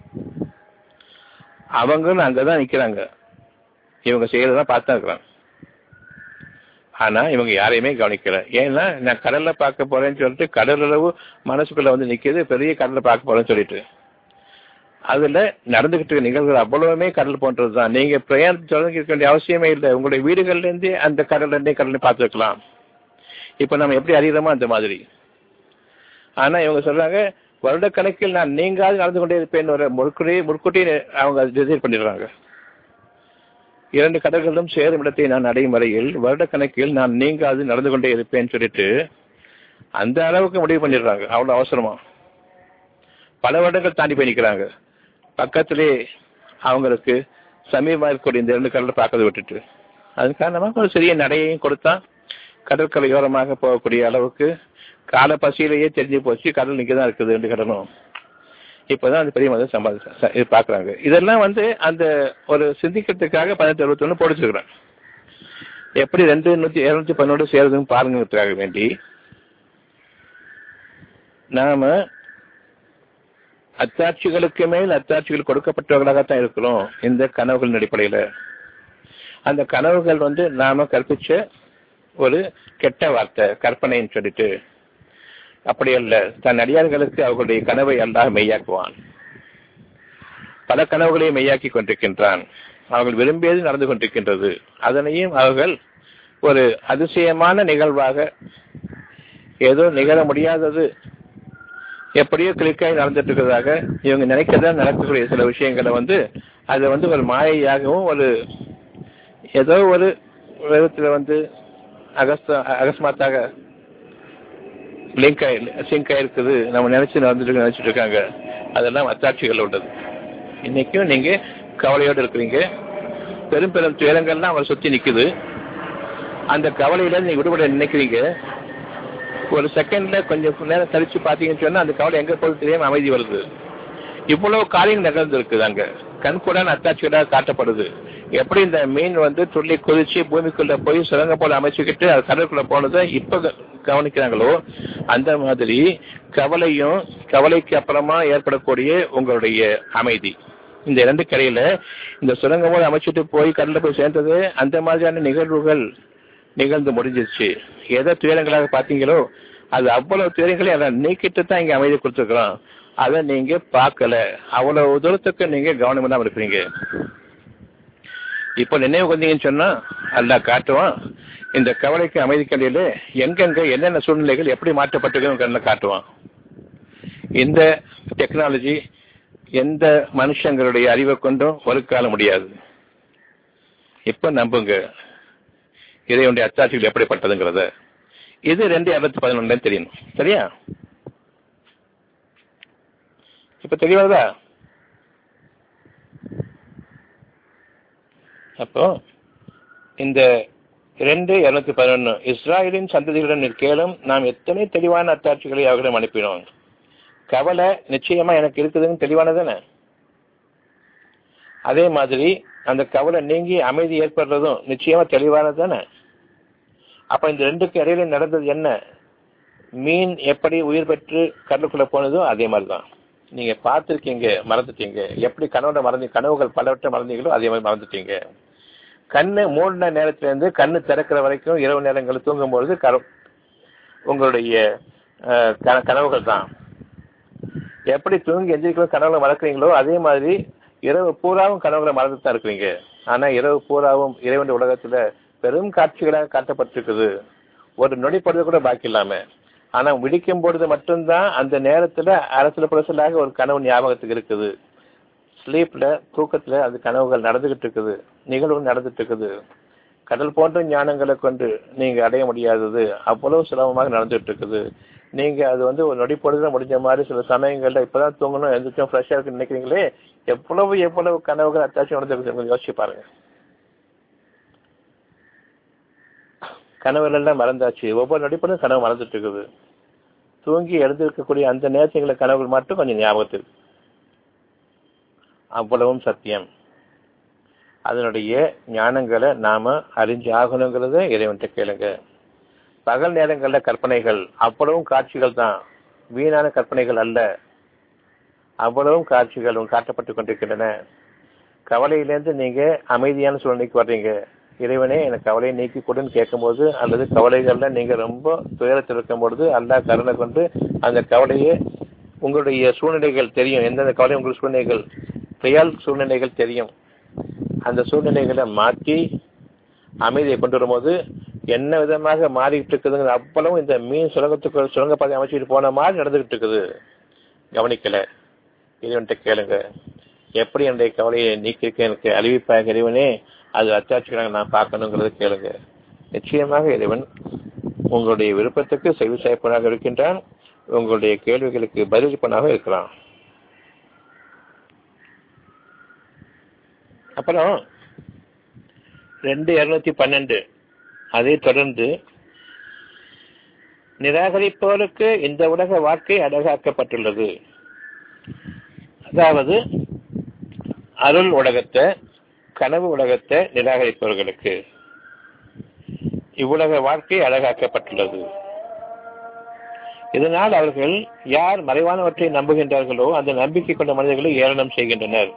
அவங்களும் அங்கதான் நிக்கிறாங்க இவங்க செய்யறதான் பார்த்தா இருக்கிறாங்க ஆனா இவங்க யாரையுமே கவனிக்கல ஏன்னா நான் கடல்ல பார்க்க போறேன்னு சொல்லிட்டு கடல் அளவு மனசுக்குள்ள வந்து நிக்குது பெரிய கடல்ல பார்க்க போறேன்னு சொல்லிட்டு அதுல நடந்துகிட்டு இருக்க நிகழ்வுகள் அவ்வளவுமே கடல் போன்றதுதான் நீங்க பிரயாணம் தொடங்கி இருக்க வேண்டிய அவசியமே இல்லை உங்களுடைய வீடுகள்ல இருந்தே அந்த கடல்ல இருந்தே கடலை பார்த்துக்கலாம் இப்ப நம்ம எப்படி அறிகிறோமோ அந்த மாதிரி ஆனா இவங்க சொல்றாங்க வருடக்கணக்கில் நான் நீங்காது நடந்து கொண்டே இருப்பேன் ஒரு முற்கூட்டி முற்கூட்டி அவங்க டிசைட் பண்ணிடுறாங்க இரண்டு கடல்களும் சேரும் இடத்தை நான் அடையும் வரையில் வருடக்கணக்கில் நான் நீங்காது நடந்து கொண்டே இருப்பேன்னு சொல்லிட்டு அந்த அளவுக்கு முடிவு பண்ணிடுறாங்க அவ்வளவு அவசரமா பல வருடங்கள் தாண்டி போய் நிற்கிறாங்க பக்கத்திலே அவங்களுக்கு சமீபமாக இருக்கக்கூடிய இந்த இரண்டு கடலை பார்க்கறத விட்டுட்டு அது காரணமாக ஒரு சிறிய நடையையும் கொடுத்தா கடற்கரையோரமாக போகக்கூடிய அளவுக்கு கால பசியிலேயே தெரிஞ்சு போச்சு கடல் நிற்க தான் இருக்குது ரெண்டு கடலும் இப்போதான் அந்த பெரிய மதம் சம்பாதி பார்க்குறாங்க இதெல்லாம் வந்து அந்த ஒரு சிந்திக்கிறதுக்காக பதினெட்டு அறுபத்தொன்னு போடிச்சிருக்கிறேன் எப்படி ரெண்டு நூற்றி இருநூத்தி பதினொன்று சேருதுன்னு பாருங்கிறதுக்காக வேண்டி நாம அத்தாட்சிகளுக்கு மேல் அத்தாட்சிகள் கொடுக்கப்பட்டவர்களாகத்தான் இருக்கிறோம் இந்த கனவுகளின் அடிப்படையில அந்த கனவுகள் வந்து நாம கற்பிச்ச ஒரு கெட்ட வார்த்தை கற்பனைன்னு சொல்லிட்டு அப்படி அல்ல தன் அடியார்களுக்கு அவர்களுடைய கனவை அல்லாஹ் மெய்யாக்குவான் பல கனவுகளை மெய்யாக்கி கொண்டிருக்கின்றான் அவர்கள் விரும்பியது நடந்து கொண்டிருக்கின்றது அதனையும் அவர்கள் ஒரு அதிசயமான நிகழ்வாக ஏதோ நிகழ முடியாதது எப்படியோ கிளிக்காய் நடந்துட்டு இருக்கிறதாக இவங்க நினைக்கிறதா நடக்கக்கூடிய சில விஷயங்களை வந்து அதை வந்து ஒரு மாயையாகவும் ஒரு ஏதோ ஒரு விதத்துல வந்து அகஸ்த அகஸ்மாத்தாக லிங்க் ஆகி சிங்க் ஆயிருக்குது நம்ம நினைச்சு நடந்துட்டு நினைச்சிட்டு இருக்காங்க அதெல்லாம் அத்தாட்சிகள் உள்ளது இன்னைக்கும் நீங்க கவலையோடு இருக்கிறீங்க பெரும் பெரும் துயரங்கள்லாம் அவரை சுத்தி நிக்குது அந்த கவலையில நீங்க விடுபட நினைக்கிறீங்க ஒரு செகண்ட்ல கொஞ்சம் நேரம் கழிச்சு பாத்தீங்கன்னு சொன்னா அந்த கவலை எங்க போகுது தெரியாம அமைதி வருது இவ்வளவு காரியம் நிகழ்ந்து இருக்குது அங்க கண்கூடான அத்தாட்சிகளாக காட்டப்படுது எப்படி இந்த மீன் வந்து துள்ளி குதிச்சு பூமிக்குள்ள போய் சுரங்க போல அமைச்சுக்கிட்டு அது கடலுக்குள்ள போனதை இப்ப கவனிக்கிறாங்களோ அந்த மாதிரி கவலையும் கவலைக்கு அப்புறமா ஏற்படக்கூடிய உங்களுடைய அமைதி இந்த இரண்டு கரையில இந்த சுரங்கம் போல அமைச்சிட்டு போய் கடல்ல போய் சேர்ந்தது அந்த மாதிரியான நிகழ்வுகள் நிகழ்ந்து முடிஞ்சிருச்சு எதை துயரங்களாக பார்த்தீங்களோ அது அவ்வளவு துயரங்களை அதை நீக்கிட்டு தான் இங்க அமைதி கொடுத்துருக்குறோம் அதை நீங்க பார்க்கல அவ்வளவு தூரத்துக்கு நீங்க கவனம் இல்லாம இருக்கிறீங்க இப்ப நினைவு வந்தீங்கன்னு சொன்னா அல்ல காட்டுவான் இந்த கவலைக்கு அமைதி கலையில எங்கெங்க என்னென்ன சூழ்நிலைகள் எப்படி மாற்றப்பட்டிருக்கு காட்டுவான் இந்த டெக்னாலஜி எந்த மனுஷங்களுடைய அறிவை கொண்டும் ஒரு கால முடியாது இப்ப நம்புங்க இறைவனுடைய அத்தாட்சிகள் எப்படிப்பட்டதுங்கிறத இது ரெண்டு இரநூத்தி பதினொன்னு தெரியணும் சரியா இப்ப தெளிவாதா அப்போ இந்த இரண்டு இருநூத்தி பதினொன்னு இஸ்ராயலின் சந்ததிகளுடன் நிற்கலும் நாம் எத்தனை தெளிவான அத்தாட்சிகளை அவர்களிடம் அனுப்பினோம் கவலை நிச்சயமா எனக்கு இருக்குதுன்னு தெளிவானதானே அதே மாதிரி அந்த கவலை நீங்கி அமைதி ஏற்படுறதும் நிச்சயமா தெளிவானது தானே அப்ப இந்த ரெண்டுக்கு இடையில நடந்தது என்ன மீன் எப்படி உயிர் பெற்று கடலுக்குள்ள போனதோ அதே மாதிரிதான் நீங்க பார்த்துருக்கீங்க மறந்துட்டீங்க எப்படி கனவுல மறந்து கனவுகள் பலவற்றை மறந்தீங்களோ அதே மாதிரி மறந்துட்டீங்க கண்ணு மூடின நேரத்துல இருந்து கண்ணு திறக்கிற வரைக்கும் இரவு நேரங்கள் தூங்கும்பொழுது கர உங்களுடைய கனவுகள் தான் எப்படி தூங்கி எந்திரிக்கணும் கனவுகளை மறக்கிறீங்களோ அதே மாதிரி இரவு பூராவும் கனவுகளை மறந்து தான் இருக்கிறீங்க ஆனா இரவு பூராவும் இறைவன் உலகத்துல பெரும் காட்சிகளாக காட்டப்பட்டிருக்குது ஒரு நொடி பொழுது கூட பாக்கி இல்லாம ஆனா விடிக்கும் பொழுது மட்டும்தான் அந்த நேரத்துல அரசியல் புரசலாக ஒரு கனவு ஞாபகத்துக்கு இருக்குது ஸ்லீப்ல தூக்கத்துல அந்த கனவுகள் நடந்துகிட்டு இருக்குது நிகழ்வு நடந்துட்டு இருக்குது கடல் போன்ற ஞானங்களை கொண்டு நீங்க அடைய முடியாதது அவ்வளவு சுலபமாக நடந்துட்டு இருக்குது நீங்க அது வந்து ஒரு நொடி பொழுதுல முடிஞ்ச மாதிரி சில சமயங்கள்ல இப்பதான் தூங்கணும் எந்திரிச்சோம் ஃப்ரெஷ்ஷா இருக்குன்னு நினைக்கிறீங்களே எவ்வளவு எவ்வளவு கனவுகள் அத்தாட்சி நடந்துருக்கு யோசிச்சு பாருங்க கனவுகள் எல்லாம் மறந்தாச்சு ஒவ்வொரு நொடிப்படும் கனவு மறந்துட்டு இருக்குது தூங்கி எழுந்திருக்கக்கூடிய அந்த நேரத்துல கனவுகள் மட்டும் கொஞ்சம் ஞாபகத்தில் அவ்வளவும் சத்தியம் அதனுடைய ஞானங்களை நாம அறிஞ்சு ஆகணுங்கிறத இறைவன்கிட்ட கேளுங்க பகல் நேரங்கள்ல கற்பனைகள் அவ்வளவும் காட்சிகள் தான் வீணான கற்பனைகள் அல்ல அவ்வளவும் காட்சிகளும் காட்டப்பட்டுக் கொண்டிருக்கின்றன கவலையிலேருந்து நீங்க அமைதியான சூழ்நிலைக்கு வர்றீங்க இறைவனே எனக்கு கவலையை நீக்கி கொடுன்னு கேட்கும்போது அல்லது கவலைகள்ல நீங்க ரொம்ப துயரத்தில் இருக்கும் பொழுது அல்லா கருணை கொண்டு அந்த கவலையை உங்களுடைய சூழ்நிலைகள் தெரியும் எந்தெந்த கவலை உங்களுக்கு சூழ்நிலைகள் ரியல் சூழ்நிலைகள் தெரியும் அந்த சூழ்நிலைகளை மாற்றி அமைதியை கொண்டு வரும்போது என்ன விதமாக மாறிக்கிட்டு இருக்குதுங்கிற அவ்வளவும் இந்த மீன் சுரங்கத்துக்கு சுரங்கப்பாதை அமைச்சிட்டு போன மாதிரி நடந்துகிட்டு இருக்குது கவனிக்கல இறைவன்கிட்ட கேளுங்க எப்படி என்னுடைய கவலையை நீக்கிருக்க எனக்கு அறிவிப்பாக இறைவனே அது அச்சாட்சிகளாக நான் பார்க்கணுங்கிறத கேளுங்க நிச்சயமாக இறைவன் உங்களுடைய விருப்பத்துக்கு செவி சாய்ப்பனாக இருக்கின்றான் உங்களுடைய கேள்விகளுக்கு பதிலளிப்பனாக இருக்கிறான் அப்புறம் ரெண்டு இருநூத்தி பன்னெண்டு அதை தொடர்ந்து நிராகரிப்பவருக்கு இந்த உலக வாழ்க்கை அழகாக்கப்பட்டுள்ளது அதாவது அருள் உலகத்தை கனவு உலகத்தை நிராகரிப்பவர்களுக்கு இவ்வுலக வாழ்க்கை அழகாக்கப்பட்டுள்ளது இதனால் அவர்கள் யார் மறைவானவற்றை நம்புகின்றார்களோ அந்த நம்பிக்கை கொண்ட மனிதர்களை ஏளனம் செய்கின்றனர்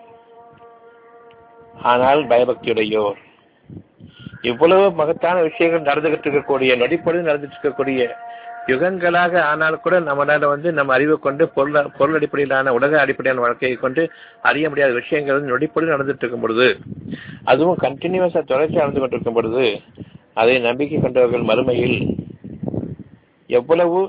ஆனால் பயபக்தியுடையோர் இவ்வளவு மகத்தான விஷயங்கள் நடந்துகிட்டு இருக்கக்கூடிய நொடிப்பொழுது நடந்துட்டு இருக்கக்கூடிய யுகங்களாக ஆனால் கூட நம்மளால வந்து நம்ம அறிவை கொண்டு பொருள் பொருள் அடிப்படையிலான உலக அடிப்படையான வாழ்க்கையை கொண்டு அறிய முடியாத விஷயங்கள் வந்து நொடிப்பொழுது நடந்துட்டு இருக்கும் பொழுது அதுவும் கண்டினியூஸா தொடர்ச்சி நடந்து கொண்டிருக்கும் பொழுது அதை நம்பிக்கை கொண்டவர்கள் மறுமையில் எவ்வளவு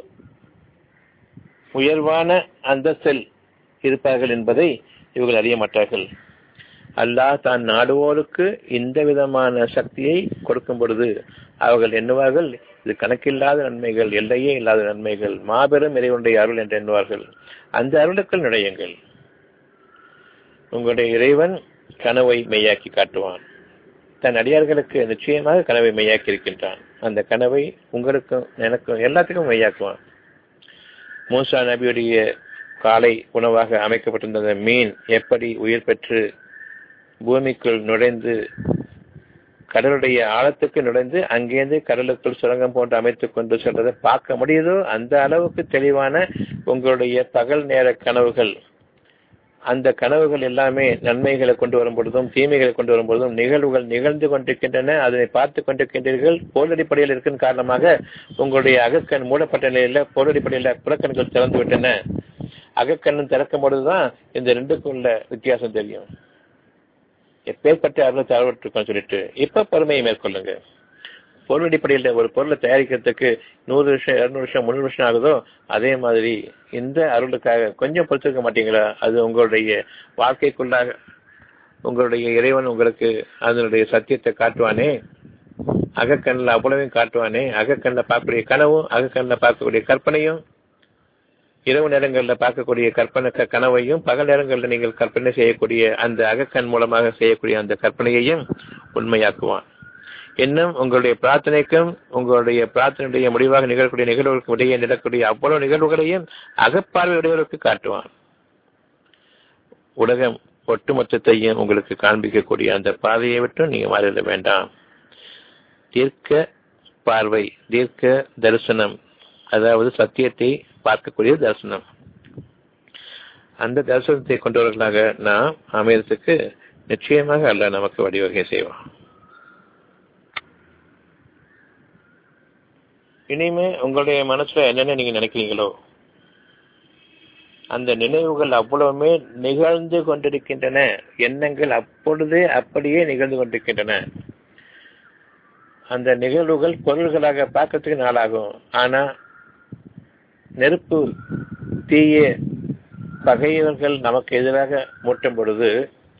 உயர்வான அந்தஸ்தில் இருப்பார்கள் என்பதை இவர்கள் அறிய மாட்டார்கள் அல்லாஹ் தான் நாடுவோருக்கு இந்த விதமான சக்தியை கொடுக்கும் பொழுது அவர்கள் எண்ணுவார்கள் இது கணக்கில்லாத நன்மைகள் எல்லையே இல்லாத நன்மைகள் மாபெரும் இறைவனுடைய அருள் என்று எண்ணுவார்கள் அந்த அருளுக்குள் நுழையுங்கள் உங்களுடைய இறைவன் கனவை மெய்யாக்கி காட்டுவான் தன் அடியார்களுக்கு நிச்சயமாக கனவை மெய்யாக்கி இருக்கின்றான் அந்த கனவை உங்களுக்கும் எனக்கும் எல்லாத்துக்கும் மெய்யாக்குவான் மூசா நபியுடைய காலை உணவாக அமைக்கப்பட்டிருந்த மீன் எப்படி உயிர் பெற்று பூமிக்குள் நுழைந்து கடலுடைய ஆழத்துக்கு நுழைந்து அங்கேருந்து கடலுக்குள் சுரங்கம் போன்று அமைத்துக் கொண்டு சென்றதை பார்க்க முடியுதோ அந்த அளவுக்கு தெளிவான உங்களுடைய பகல் நேர கனவுகள் அந்த கனவுகள் எல்லாமே நன்மைகளை கொண்டு வரும் பொழுதும் தீமைகளை கொண்டு வரும் பொழுதும் நிகழ்வுகள் நிகழ்ந்து கொண்டிருக்கின்றன அதனை பார்த்து கொண்டிருக்கின்றீர்கள் போலடிப்படையில் இருக்கும் காரணமாக உங்களுடைய அகக்கண் மூடப்பட்ட நிலையில போலடிப்படையில் புறக்கண்கள் திறந்து விட்டன அகக்கண்ணும் திறக்கும் பொழுதுதான் இந்த ரெண்டுக்குள்ள வித்தியாசம் தெரியும் எப்பேற்பட்ட அறுநூத்தி அறுபட்டு சொல்லிட்டு இப்ப பொறுமையை மேற்கொள்ளுங்க பொருள் அடிப்படையில் ஒரு பொருளை தயாரிக்கிறதுக்கு நூறு வருஷம் இருநூறு வருஷம் முந்நூறு வருஷம் ஆகுதோ அதே மாதிரி இந்த அருளுக்காக கொஞ்சம் பொறுத்திருக்க மாட்டீங்களா அது உங்களுடைய வாழ்க்கைக்குள்ளாக உங்களுடைய இறைவன் உங்களுக்கு அதனுடைய சத்தியத்தை காட்டுவானே அகக்கண்ணில் அவ்வளவையும் காட்டுவானே அகக்கண்ணில் பார்க்கக்கூடிய கனவும் அகக்கண்ணில் பார்க்கக்கூடிய கற்பனையும் இரவு நேரங்களில் பார்க்கக்கூடிய கற்பனை கனவையும் பகல் நேரங்களில் நீங்கள் கற்பனை செய்யக்கூடிய அந்த அகக்கண் மூலமாக செய்யக்கூடிய அந்த கற்பனையையும் உண்மையாக்குவான் இன்னும் உங்களுடைய பிரார்த்தனைக்கும் உங்களுடைய பிரார்த்தனையுடைய முடிவாக நிகழக்கூடிய நிகழ்வுகளுக்கு இடையே நிகழக்கூடிய அவ்வளவு நிகழ்வுகளையும் அகப்பார்வையுடையவருக்கு காட்டுவான் உலகம் ஒட்டுமொத்தத்தையும் உங்களுக்கு காண்பிக்கக்கூடிய அந்த பாதையை விட்டு நீங்க மாறிட வேண்டாம் தீர்க்க பார்வை தீர்க்க தரிசனம் அதாவது சத்தியத்தை பார்க்கக்கூடிய தரிசனம் அந்த தரிசனத்தை கொண்டவர்களாக நாம் அமையறதுக்கு நிச்சயமாக அல்ல நமக்கு வழிவகை செய்வான் இனிமே உங்களுடைய மனசுல என்னென்ன நீங்க நினைக்கிறீங்களோ அந்த நினைவுகள் அவ்வளவுமே நிகழ்ந்து கொண்டிருக்கின்றன எண்ணங்கள் அப்பொழுதே அப்படியே நிகழ்ந்து கொண்டிருக்கின்றன அந்த நிகழ்வுகள் பொருள்களாக பார்க்கறதுக்கு நாளாகும் ஆனா நெருப்பு தீய பகையவர்கள் நமக்கு எதிராக மூட்டும் பொழுது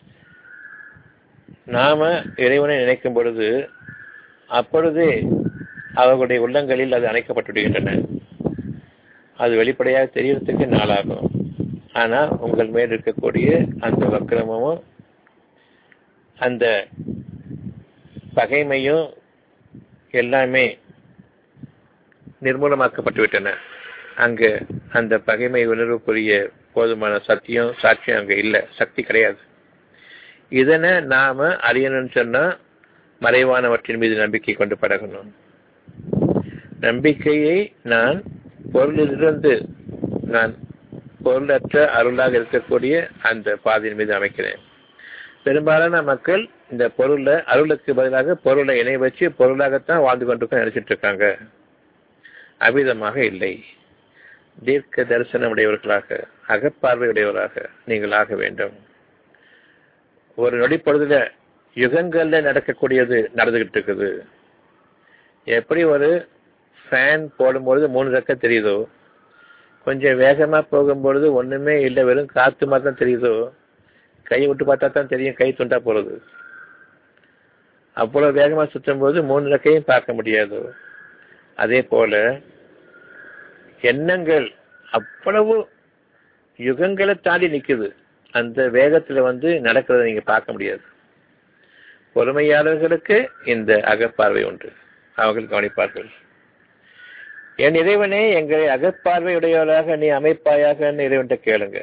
நாம இறைவனை நினைக்கும் பொழுது அப்பொழுதே அவர்களுடைய உள்ளங்களில் அது அணைக்கப்பட்டுவிடுகின்றன அது வெளிப்படையாக தெரியறதுக்கு நாளாகும் ஆனா உங்கள் மேல் இருக்கக்கூடிய அந்த வக்கிரமும் அந்த பகைமையும் எல்லாமே நிர்மூலமாக்கப்பட்டு விட்டன அங்க அந்த பகைமை உணர்வுக்குரிய போதுமான சத்தியம் சாட்சியம் அங்க இல்ல சக்தி கிடையாது இதனை நாம அறியணும்னு சொன்னா மறைவானவற்றின் மீது நம்பிக்கை கொண்டு பழகணும் நம்பிக்கையை நான் பொருளிலிருந்து நான் பொருளற்ற அருளாக இருக்கக்கூடிய அந்த பாதையின் மீது அமைக்கிறேன் பெரும்பாலான மக்கள் இந்த பொருளை அருளுக்கு பதிலாக பொருளை இணை வச்சு பொருளாகத்தான் வாழ்ந்து கொண்டிருக்க நினைச்சிட்டு இருக்காங்க அபிதமாக இல்லை தீர்க்க தரிசனம் உடையவர்களாக அகப்பார்வை உடையவராக நீங்கள் ஆக வேண்டும் ஒரு நொடி பொழுதுல யுகங்கள்ல நடக்கக்கூடியது நடந்துகிட்டு இருக்குது எப்படி ஒரு ஃபேன் போடும்பொழுது மூணு ரெக்க தெரியுதோ கொஞ்சம் வேகமா போகும்பொழுது ஒண்ணுமே இல்லை வெறும் காத்து மாதிரி தான் தெரியுதோ கை விட்டு பார்த்தா தான் தெரியும் கை துண்டா போறது அவ்வளவு வேகமா சுற்றும் போது மூணு ரெக்கையும் பார்க்க முடியாது அதே போல எண்ணங்கள் அவ்வளவு யுகங்களை தாண்டி நிக்குது அந்த வேகத்துல வந்து நடக்கிறத நீங்க பார்க்க முடியாது பொறுமையாளர்களுக்கு இந்த அகப்பார்வை உண்டு அவர்கள் கவனிப்பார்கள் என் இறைவனே எங்களை அகப்பார்வையுடையவராக நீ அமைப்பாயாக இறைவன்கிட்ட கேளுங்க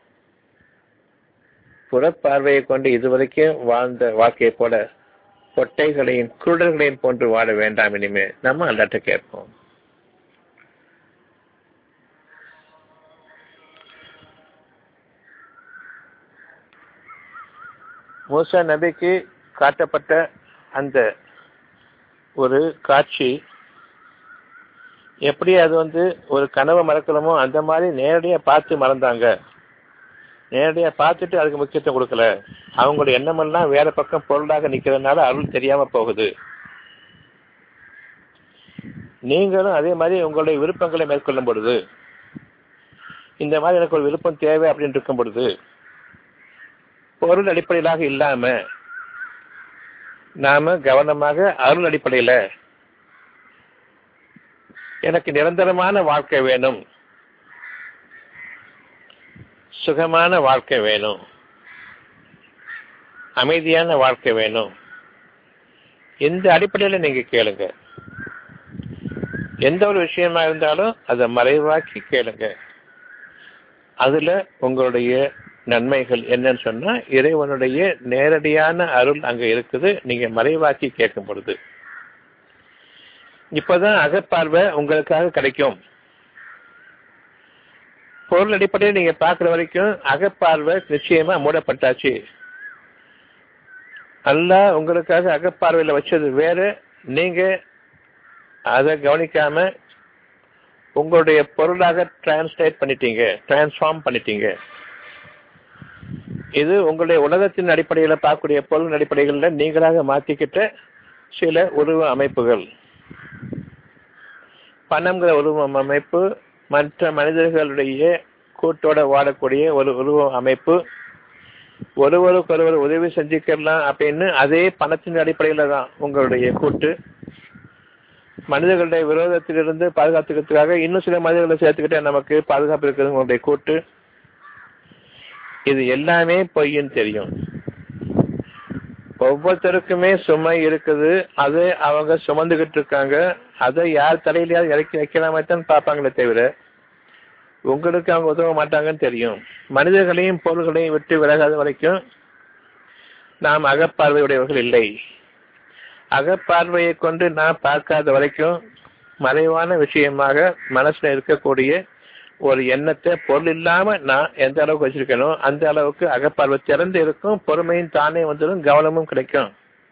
புறப்பார்வையை கொண்டு இதுவரைக்கும் வாழ்ந்த வாழ்க்கையை போல கொட்டைகளையும் குருடர்களையும் போன்று வாழ வேண்டாம் இனிமே நம்ம அல்லாட்ட கேட்போம் மூசா நபிக்கு காட்டப்பட்ட அந்த ஒரு காட்சி எப்படி அது வந்து ஒரு கனவு மறக்கலமோ அந்த மாதிரி நேரடியாக பார்த்து மறந்தாங்க நேரடியாக பார்த்துட்டு அதுக்கு முக்கியத்துவம் கொடுக்கல அவங்களோட எண்ணமெல்லாம் வேற பக்கம் பொருளாக நிற்கிறதுனால அருள் தெரியாம போகுது நீங்களும் அதே மாதிரி உங்களுடைய விருப்பங்களை மேற்கொள்ளும் பொழுது இந்த மாதிரி எனக்கு ஒரு விருப்பம் தேவை அப்படின்னு இருக்கும் பொழுது பொருள் அடிப்படையிலாக இல்லாம நாம கவனமாக அருள் அடிப்படையில எனக்கு நிரந்தரமான வாழ்க்கை வேணும் சுகமான வாழ்க்கை வேணும் அமைதியான வாழ்க்கை வேணும் இந்த அடிப்படையில நீங்க கேளுங்க எந்த ஒரு விஷயமா இருந்தாலும் அதை மறைவாக்கி கேளுங்க அதுல உங்களுடைய நன்மைகள் என்னன்னு சொன்னா இறைவனுடைய நேரடியான அருள் அங்க இருக்குது நீங்க மறைவாக்கி கேட்கும் பொழுது இப்பதான் அகப்பார்வை உங்களுக்காக கிடைக்கும் பொருள் அடிப்படையில் நீங்க பாக்குற வரைக்கும் அகப்பார்வை நிச்சயமா மூடப்பட்டாச்சு அல்ல உங்களுக்காக அகப்பார்வையில வச்சது வேற நீங்க அதை கவனிக்காம உங்களுடைய பொருளாக டிரான்ஸ்லேட் பண்ணிட்டீங்க டிரான்ஸ்ஃபார்ம் பண்ணிட்டீங்க இது உங்களுடைய உலகத்தின் அடிப்படையில பார்க்கக்கூடிய பொருள் அடிப்படைகளில் நீங்களாக மாத்திக்கிட்ட சில உருவ அமைப்புகள் பணம்ங்கிற உருவ அமைப்பு மற்ற மனிதர்களுடைய கூட்டோட வாழக்கூடிய ஒரு உருவ அமைப்பு ஒருவருக்கு ஒருவர் உதவி செஞ்சுக்கலாம் அப்படின்னு அதே பணத்தின் அடிப்படையில தான் உங்களுடைய கூட்டு மனிதர்களுடைய விரோதத்திலிருந்து பாதுகாத்துக்கிறதுக்காக இன்னும் சில மனிதர்களை சேர்த்துக்கிட்டே நமக்கு பாதுகாப்பு இருக்கிறது உங்களுடைய கூட்டு இது எல்லாமே பொய்ன்னு தெரியும் ஒவ்வொருத்தருக்குமே சுமை இருக்குது அது அவங்க சுமந்துகிட்டு இருக்காங்க அதை யார் தலையிலயாவது இறக்கி வைக்கலாமே தான் பார்ப்பாங்களே தவிர உங்களுக்கு அவங்க உதவ மாட்டாங்கன்னு தெரியும் மனிதர்களையும் பொருள்களையும் விட்டு விலகாத வரைக்கும் நாம் அகப்பார்வையுடையவர்கள் இல்லை அகப்பார்வையை கொண்டு நான் பார்க்காத வரைக்கும் மறைவான விஷயமாக மனசுல இருக்கக்கூடிய ஒரு எண்ணத்தை பொருள் இல்லாம நான் எந்த அளவுக்கு வச்சிருக்கேனோ அந்த அளவுக்கு அகப்பார்வை திறந்து இருக்கும் பொறுமையும் தானே வந்துடும் கவனமும் கிடைக்கும்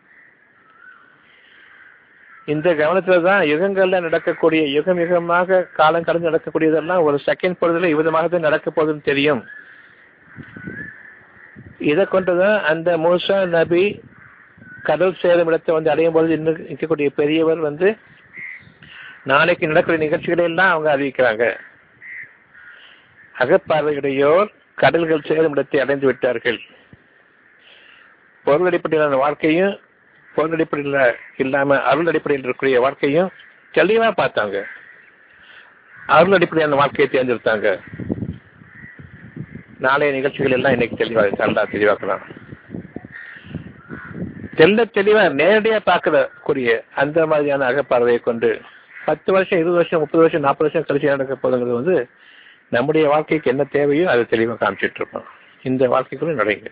இந்த கவனத்துல தான் யுகங்கள்ல நடக்கக்கூடிய யுகம் யுகமாக காலம் கடந்து நடக்கக்கூடியதெல்லாம் ஒரு செகண்ட் பொழுதுல இவ்விதமாக தான் நடக்க போகுதுன்னு தெரியும் இதை கொண்டுதான் அந்த மூசா நபி கடல் சேரும் இடத்தை வந்து அடையும் பொழுது இன்னும் இருக்கக்கூடிய பெரியவர் வந்து நாளைக்கு நடக்கிற நிகழ்ச்சிகளை எல்லாம் அவங்க அறிவிக்கிறாங்க அகப்பார்வையுடையோர் கடல்கள் சேரும் இடத்தை அடைந்து விட்டார்கள் பொருள் அடிப்படையிலான வாழ்க்கையும் பொருள் அடிப்படையில் இல்லாம அருள் அடிப்படையில் இருக்கக்கூடிய வாழ்க்கையும் தெளிவா பார்த்தாங்க அருள் அடிப்படையான வாழ்க்கையை தேர்ந்தெடுத்தாங்க நாளைய நிகழ்ச்சிகள் எல்லாம் இன்னைக்கு தெளிவாக நல்லா தெளிவாக்கலாம் தெல்ல தெளிவா நேரடியா பார்க்கக்கூடிய அந்த மாதிரியான அகப்பார்வையை கொண்டு பத்து வருஷம் இருபது வருஷம் முப்பது வருஷம் நாற்பது வருஷம் கழிச்சு நடக்க போதுங்கிறது வந்து நம்முடைய வாழ்க்கைக்கு என்ன தேவையோ அதை தெளிவாக காமிச்சிட்டு இருப்போம் இந்த வாழ்க்கைக்குள்ள நடைங்க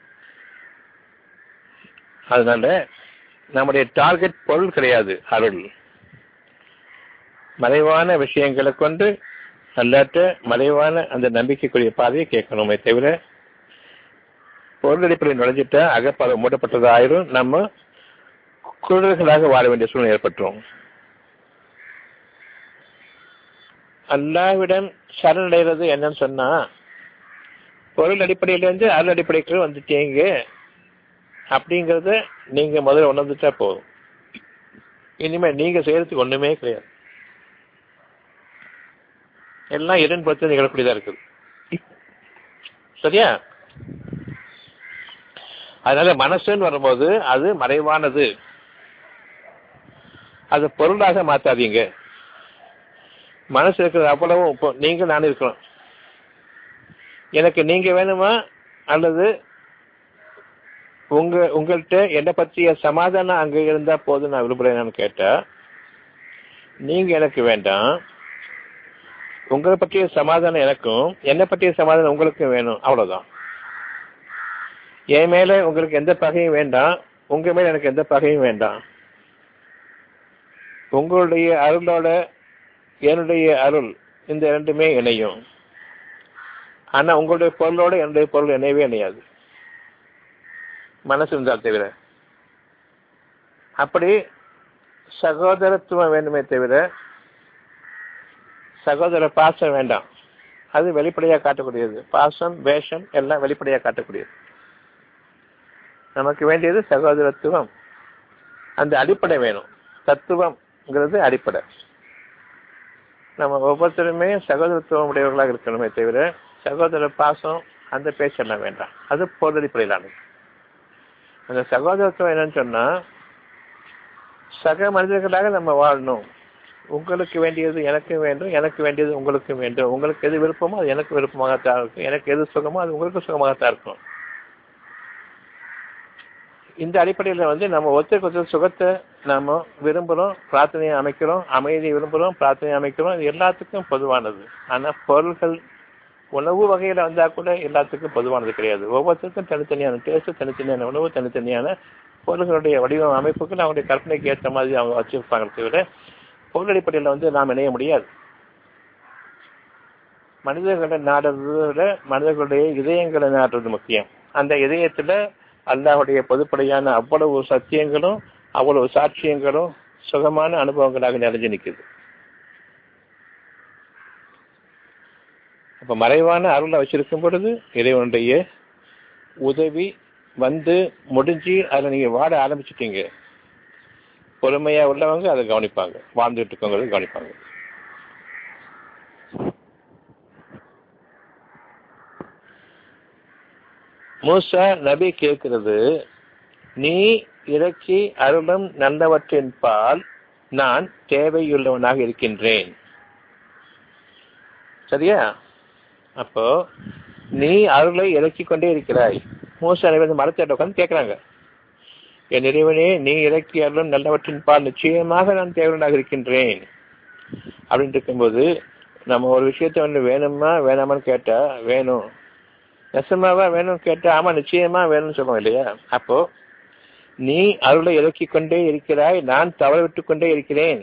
அதனால நம்முடைய டார்கெட் பொருள் கிடையாது அருள் மறைவான விஷயங்களை கொண்டு அல்லாட்ட மறைவான அந்த நம்பிக்கைக்குரிய பாதையை கேட்கணுமே தவிர பொருள் அடிப்படையில் நுழைஞ்சிட்டா அகப்பாதை மூடப்பட்டதாயிரும் நம்ம குருடர்களாக வாழ வேண்டிய சூழ்நிலை ஏற்பட்டுரும் அல்லாவிடம் சரணடைகிறது என்னன்னு சொன்னா பொருள் அடிப்படையிலேருந்து அருள் அடிப்படைக்கு வந்துட்டீங்க அப்படிங்கறத நீங்க முதல்ல உணர்ந்துட்டா போதும் இனிமே நீங்க செய்யறதுக்கு ஒண்ணுமே கிடையாது எல்லாம் இடன் பொறுத்து நிகழக்கூடியதா இருக்குது சரியா அதனால மனசுன்னு வரும்போது அது மறைவானது அது பொருளாக மாத்தாதீங்க மனசு இருக்கிறது அவ்வளவு இப்போ நீங்க நான் இருக்கிறோம் எனக்கு நீங்க வேணுமா அல்லது உங்க உங்கள்கிட்ட என்னை பற்றிய சமாதானம் அங்க இருந்தா போதும் நான் விரும்புறேன்னு கேட்டா நீங்க எனக்கு வேண்டாம் உங்களை பற்றிய சமாதானம் எனக்கும் என்னை பற்றிய சமாதானம் உங்களுக்கும் வேணும் அவ்வளவுதான் என் மேல உங்களுக்கு எந்த பகையும் வேண்டாம் உங்க மேல எனக்கு எந்த பகையும் வேண்டாம் உங்களுடைய அருளோட என்னுடைய அருள் இந்த இரண்டுமே இணையும் ஆனா உங்களுடைய பொருளோட என்னுடைய பொருள் இணையவே இணையாது மனசு இருந்தால் தவிர அப்படி சகோதரத்துவம் வேண்டுமே தவிர சகோதர பாசம் வேண்டாம் அது வெளிப்படையாக காட்டக்கூடியது பாசம் வேஷம் எல்லாம் வெளிப்படையாக காட்டக்கூடியது நமக்கு வேண்டியது சகோதரத்துவம் அந்த அடிப்படை வேணும் தத்துவம்ங்கிறது அடிப்படை நம்ம ஒவ்வொருத்தருமே சகோதரத்துவம் உடையவர்களாக இருக்கணுமே தவிர சகோதர பாசம் அந்த பேச்செல்லாம் வேண்டாம் அது பொது அடிப்படையிலானது அந்த சகோதரத்துவம் என்னன்னு சொன்னா சக மனிதர்களாக நம்ம வாழணும் உங்களுக்கு வேண்டியது எனக்கு வேண்டும் எனக்கு வேண்டியது உங்களுக்கு வேண்டும் உங்களுக்கு எது விருப்பமோ அது எனக்கு விருப்பமாகத்தான் இருக்கும் எனக்கு எது சுகமோ அது உங்களுக்கு சுகமாகத்தான் இருக்கும் இந்த அடிப்படையில் வந்து நம்ம ஒருத்தருக்கு ஒருத்தர் சுகத்தை நாம விரும்புகிறோம் பிரார்த்தனையை அமைக்கிறோம் அமைதியை விரும்புகிறோம் பிரார்த்தனையை அமைக்கிறோம் இது எல்லாத்துக்கும் பொதுவானது ஆனால் பொருள்கள் உணவு வகையில் வந்தால் கூட எல்லாத்துக்கும் பொதுவானது கிடையாது ஒவ்வொருத்தருக்கும் தனித்தனியான டேஸ்ட் தனித்தனியான உணவு தனித்தனியான பொருள்களுடைய வடிவம் அமைப்புக்கு அவங்களுடைய கற்பனைக்கு ஏற்ற மாதிரி அவங்க வச்சிருப்பாங்க தவிர பொருள் அடிப்படையில் வந்து நாம் இணைய முடியாது மனிதர்களை நாடுறதை விட மனிதர்களுடைய இதயங்களை நாடுறது முக்கியம் அந்த இதயத்துல அல்லாஹுடைய பொதுப்படையான அவ்வளவு சத்தியங்களும் அவ்வளவு சாட்சியங்களும் சுகமான அனுபவங்களாக நிறைஞ்சு நிற்குது அப்ப மறைவான அருளை வச்சிருக்கும் பொழுது இறைவனுடைய உதவி வந்து முடிஞ்சு அதில் நீங்க வாட ஆரம்பிச்சிட்டீங்க பொறுமையா உள்ளவங்க அதை கவனிப்பாங்க வாழ்ந்துட்டு இருக்கவங்க கவனிப்பாங்க மூசா நபி கேட்கிறது நீ இறக்கி அருளும் நல்லவற்றின் பால் நான் தேவையுள்ளவனாக இருக்கின்றேன் சரியா அப்போ நீ அருளை இறக்கி கொண்டே இருக்கிறாய் மூசா நபி வந்து மரத்தை உட்காந்து கேட்கிறாங்க என் இறைவனே நீ இறக்கி அருளும் நல்லவற்றின் பால் நிச்சயமாக நான் தேவையுள்ளவனாக இருக்கின்றேன் அப்படின்னு இருக்கும்போது நம்ம ஒரு விஷயத்த வந்து வேணுமா வேணாமான்னு கேட்டா வேணும் நெசமாவா வேணும்னு கேட்டா ஆமா நிச்சயமா வேணும்னு சொல்லுவோம் இல்லையா அப்போ நீ அருளை இறக்கிக் கொண்டே இருக்கிறாய் நான் தவற விட்டுக் கொண்டே இருக்கிறேன்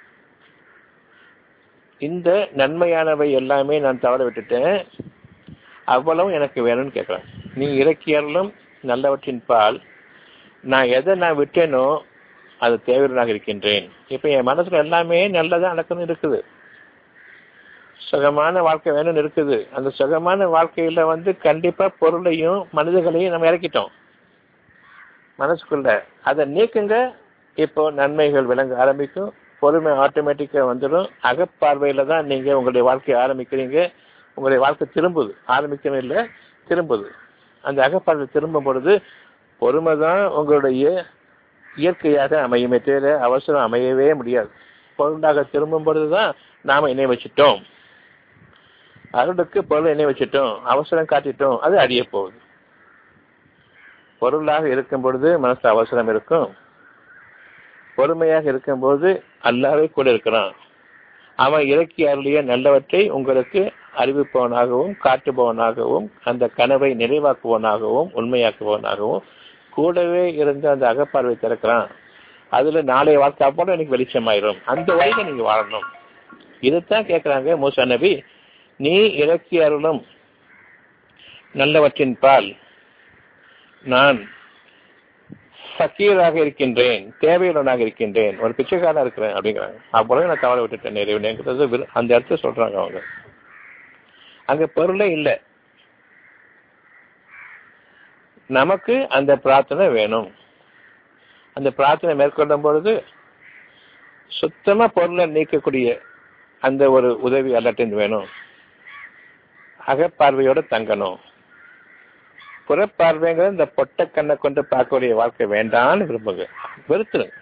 இந்த நன்மையானவை எல்லாமே நான் தவற விட்டுட்டேன் அவ்வளவும் எனக்கு வேணும்னு கேட்கிறேன் நீ இறக்கியறலும் நல்லவற்றின் பால் நான் எதை நான் விட்டேனோ அது தேவையாக இருக்கின்றேன் இப்ப என் மனசுல எல்லாமே நல்லதா நடக்கணும் இருக்குது சுகமான வாழ்க்கை வேணும்னு இருக்குது அந்த சுகமான வாழ்க்கையில வந்து கண்டிப்பா பொருளையும் மனிதர்களையும் நம்ம இறக்கிட்டோம் மனசுக்குள்ள அதை நீக்குங்க இப்போ நன்மைகள் விளங்க ஆரம்பிக்கும் பொறுமை ஆட்டோமேட்டிக்கா வந்துடும் அகப்பார்வையில தான் நீங்க உங்களுடைய வாழ்க்கையை ஆரம்பிக்கிறீங்க உங்களுடைய வாழ்க்கை திரும்புது ஆரம்பிக்கணும் இல்லை திரும்புது அந்த அகப்பார்வை திரும்பும் பொழுது பொறுமை தான் உங்களுடைய இயற்கையாக அமையுமே தவிர அவசரம் அமையவே முடியாது பொருளாக திரும்பும் பொழுதுதான் நாம இணை வச்சிட்டோம் அருளுக்கு பொருள் இணை வச்சிட்டோம் அவசரம் காட்டிட்டோம் அது அடிய போகுது பொருளாக இருக்கும் பொழுது மனசு அவசரம் இருக்கும் பொறுமையாக இருக்கும்போது அல்லாவே கூட இருக்கிறான் அவன் இறக்கி அருளிய நல்லவற்றை உங்களுக்கு அறிவிப்பவனாகவும் காட்டுபவனாகவும் அந்த கனவை நிறைவாக்குவனாகவும் உண்மையாக்குவனாகவும் கூடவே இருந்து அந்த அகப்பார்வை திறக்கிறான் அதுல நாளைய வாழ்க்கை போல எனக்கு வெளிச்சமாயிரும் அந்த வழியில நீங்க வாழணும் இதைத்தான் கேட்கிறாங்க மூசா நபி நீ இறக்கி அருளும் நல்லவற்றின் பால் நான் ஃபக்கீராக இருக்கின்றேன் தேவையுள்ளவனாக இருக்கின்றேன் ஒரு பிச்சைக்காரனா இருக்கிறேன் அப்படிங்கிறாங்க அப்பொழுது நான் தவற விட்டுட்டேன் நிறைவேங்கிறது அந்த இடத்துல சொல்றாங்க அவங்க அங்க பொருளே இல்லை நமக்கு அந்த பிரார்த்தனை வேணும் அந்த பிரார்த்தனை மேற்கொள்ளும் பொழுது சுத்தமா பொருளை நீக்கக்கூடிய அந்த ஒரு உதவி அல்லட்டின் வேணும் அகப்பார்வையோட தங்கணும் புறப்பார்வைங்கிறது இந்த பொட்ட கண்ணை கொண்டு பார்க்கக்கூடிய வாழ்க்கை வேண்டாம்னு விரும்புங்க வெறுத்துருங்க